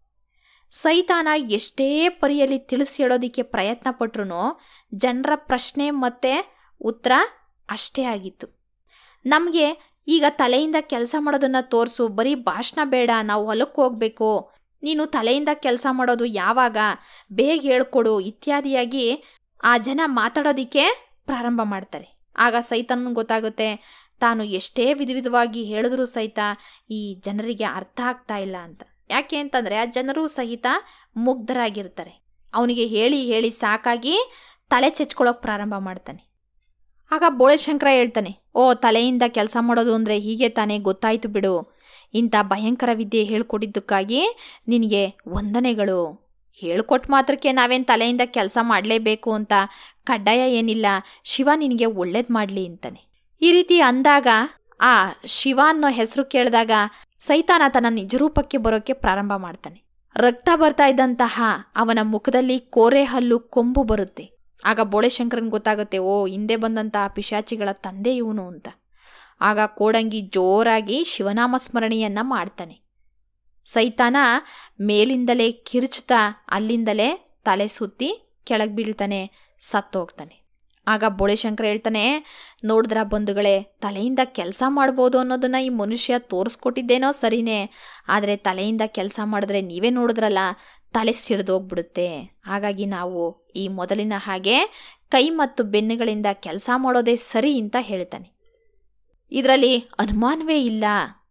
ಸೈತಾನ ಎಷ್ಟೇ ಪರಿಯಲ್ಲಿ ತಿಳಿಸಿ ಹೇಳೋದಕ್ಕೆ ಪ್ರಯತ್ನ ಪಟ್ರು ಜನರ ಪ್ರಶ್ನೆ ಮತ್ತು ಉತ್ತರ ಅಷ್ಟೇ ಆಗಿತ್ತು ನಮಗೆ ಈಗ ತಲೆಯಿಂದ ಕೆಲಸ ಮಾಡೋದನ್ನು ತೋರಿಸು ಬರೀ ಭಾಷಣ ಬೇಡ ನಾವು ಹೊಲಕ್ಕೆ ಹೋಗಬೇಕು ನೀನು ತಲೆಯಿಂದ ಕೆಲಸ ಮಾಡೋದು ಯಾವಾಗ ಬೇಗ ಹೇಳ್ಕೊಡು ಇತ್ಯಾದಿಯಾಗಿ ಆ ಜನ ಮಾತಾಡೋದಕ್ಕೆ ಪ್ರಾರಂಭ ಮಾಡ್ತಾರೆ ಆಗ ಸೈತಾನನಿಗೆ ಗೊತ್ತಾಗುತ್ತೆ ತಾನು ಎಷ್ಟೇ ವಿಧ ವಿಧವಾಗಿ ಹೇಳಿದ್ರೂ ಸಹಿತ ಈ ಜನರಿಗೆ ಅರ್ಥ ಆಗ್ತಾ ಇಲ್ಲ ಅಂತ ಯಾಕೆ ಅಂತಂದರೆ ಆ ಜನರು ಸಹಿತ ಮುಗ್ಧರಾಗಿರ್ತಾರೆ ಅವನಿಗೆ ಹೇಳಿ ಹೇಳಿ ಸಾಕಾಗಿ ತಲೆ ಚೆಚ್ಕೊಳ್ಳೋಕೆ ಪ್ರಾರಂಭ ಮಾಡ್ತಾನೆ ಆಗ ಬೋಳೆಶಂಕರ ಹೇಳ್ತಾನೆ ಓ ತಲೆಯಿಂದ ಕೆಲಸ ಮಾಡೋದು ಅಂದರೆ ಹೀಗೆ ತಾನೇ ಗೊತ್ತಾಯ್ತು ಬಿಡು ಇಂಥ ಭಯಂಕರ ವಿದ್ಯೆ ಹೇಳ್ಕೊಟ್ಟಿದ್ದಕ್ಕಾಗಿ ನಿನಗೆ ವಂದನೆಗಳು ಹೇಳ್ಕೊಟ್ಟು ಮಾತ್ರಕ್ಕೆ ನಾವೇನು ತಲೆಯಿಂದ ಕೆಲಸ ಮಾಡಲೇಬೇಕು ಅಂತ ಕಡ್ಡಾಯ ಏನಿಲ್ಲ ಶಿವ ನಿನಗೆ ಒಳ್ಳೇದು ಮಾಡಲಿ ಅಂತಾನೆ ಈ ರೀತಿ ಅಂದಾಗ ಆ ಶಿವ ಅನ್ನೋ ಹೆಸರು ಕೇಳಿದಾಗ ಸೈತಾನ ತನ್ನ ನಿಜರೂಪಕ್ಕೆ ಬರೋಕ್ಕೆ ಪ್ರಾರಂಭ ಮಾಡ್ತಾನೆ ರಕ್ತ ಬರ್ತಾ ಇದ್ದಂತಹ ಅವನ ಮುಖದಲ್ಲಿ ಕೋರೆ ಹಲ್ಲು ಕೊಂಬು ಬರುತ್ತೆ ಆಗ ಬೋಳೆಶಂಕರನ್ ಗೊತ್ತಾಗುತ್ತೆ ಓ ಹಿಂದೆ ಬಂದಂತಹ ಪಿಶಾಚಿಗಳ ತಂದೆ ಇವನು ಅಂತ ಆಗ ಕೋಡಂಗಿ ಜೋರಾಗಿ ಶಿವನಾಮ ಸ್ಮರಣೆಯನ್ನ ಮಾಡ್ತಾನೆ ಸೈತಾನ ಮೇಲಿಂದಲೇ ಕಿರುಚುತ್ತಾ ಅಲ್ಲಿಂದಲೇ ತಲೆ ಸುತ್ತಿ ಕೆಳಗೆ ಬೀಳ್ತಾನೆ ಸತ್ತೋಗ್ತಾನೆ ಆಗ ಬೋಳೆಶಂಕರ ಹೇಳ್ತಾನೆ ನೋಡಿದ್ರ ಬಂಧುಗಳೇ ತಲೆಯಿಂದ ಕೆಲಸ ಮಾಡ್ಬೋದು ಅನ್ನೋದನ್ನ ಈ ಮನುಷ್ಯ ತೋರಿಸ್ಕೊಟ್ಟಿದ್ದೇನೋ ಸರಿನೇ ಆದರೆ ತಲೆಯಿಂದ ಕೆಲಸ ಮಾಡಿದ್ರೆ ನೀವೇ ನೋಡಿದ್ರಲ್ಲ ತಲೆ ಸಿಡಿದೋಗ್ಬಿಡುತ್ತೆ ಹಾಗಾಗಿ ನಾವು ಈ ಮೊದಲಿನ ಹಾಗೆ ಕೈ ಮತ್ತು ಬೆನ್ನುಗಳಿಂದ ಕೆಲಸ ಮಾಡೋದೇ ಸರಿ ಅಂತ ಹೇಳ್ತಾನೆ ಇದರಲ್ಲಿ ಅನುಮಾನವೇ ಇಲ್ಲ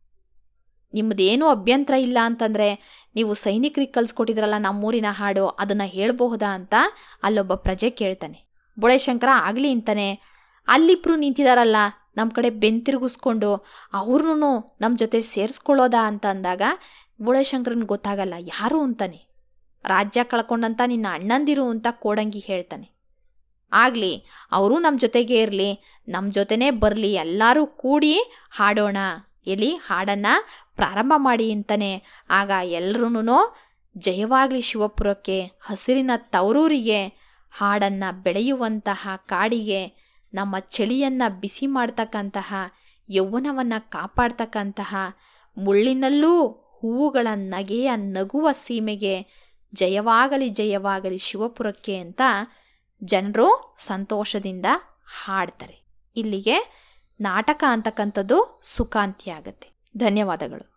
ನಿಮ್ಮದೇನೂ ಅಭ್ಯಂತರ ಇಲ್ಲ ಅಂತಂದರೆ ನೀವು ಸೈನಿಕರಿಗೆ ಕಲಿಸ್ಕೊಟ್ಟಿದ್ರಲ್ಲ ನಮ್ಮೂರಿನ ಹಾಡು ಅದನ್ನು ಹೇಳಬಹುದಾ ಅಂತ ಅಲ್ಲೊಬ್ಬ ಪ್ರಜೆ ಕೇಳ್ತಾನೆ ಬೋಳೆಶಂಕರ ಆಗಲಿ ಅಂತಾನೆ ಅಲ್ಲಿಬ್ರು ನಿಂತಿದಾರಲ್ಲ ನಮ್ಮ ಕಡೆ ಬೆಂತಿರುಗಿಸ್ಕೊಂಡು ಅವ್ರನ್ನೂ ನಮ್ಮ ಜೊತೆ ಸೇರಿಸ್ಕೊಳ್ಳೋದಾ ಅಂತ ಅಂದಾಗ ಬೋಳೆಶಂಕರನ್ ಗೊತ್ತಾಗಲ್ಲ ಯಾರು ಅಂತಾನೆ ರಾಜ್ಯ ಕಳ್ಕೊಂಡಂತ ನಿನ್ನ ಅಣ್ಣಂದಿರು ಅಂತ ಕೋಡಂಗಿ ಹೇಳ್ತಾನೆ ಆಗಲಿ ಅವರು ನಮ್ಮ ಜೊತೆಗೆ ಇರಲಿ ನಮ್ಮ ಜೊತೆನೇ ಬರಲಿ ಎಲ್ಲರೂ ಕೂಡಿ ಹಾಡೋಣ ಎಲ್ಲಿ ಹಾಡನ್ನು ಪ್ರಾರಂಭ ಮಾಡಿ ಅಂತಾನೆ ಆಗ ಎಲ್ಲರೂ ಜಯವಾಗಲಿ ಶಿವಪುರಕ್ಕೆ ಹಸಿರಿನ ತವರೂರಿಗೆ ಹಾಡನ್ನು ಬೆಳೆಯುವಂತಹ ಕಾಡಿಗೆ ನಮ್ಮ ಚಳಿಯನ್ನು ಬಿಸಿ ಮಾಡ್ತಕ್ಕಂತಹ ಯೌವನವನ್ನು ಕಾಪಾಡ್ತಕ್ಕಂತಹ ಮುಳ್ಳಿನಲ್ಲೂ ಹೂವುಗಳ ನಗೆಯ ನಗುವ ಸೀಮೆಗೆ ಜಯವಾಗಲಿ ಜಯವಾಗಲಿ ಶಿವಪುರಕ್ಕೆ ಅಂತ ಜನರು ಸಂತೋಷದಿಂದ ಹಾಡ್ತಾರೆ ಇಲ್ಲಿಗೆ ನಾಟಕ ಅಂತಕ್ಕಂಥದ್ದು ಸುಖಾಂತಿ ಆಗುತ್ತೆ ಧನ್ಯವಾದಗಳು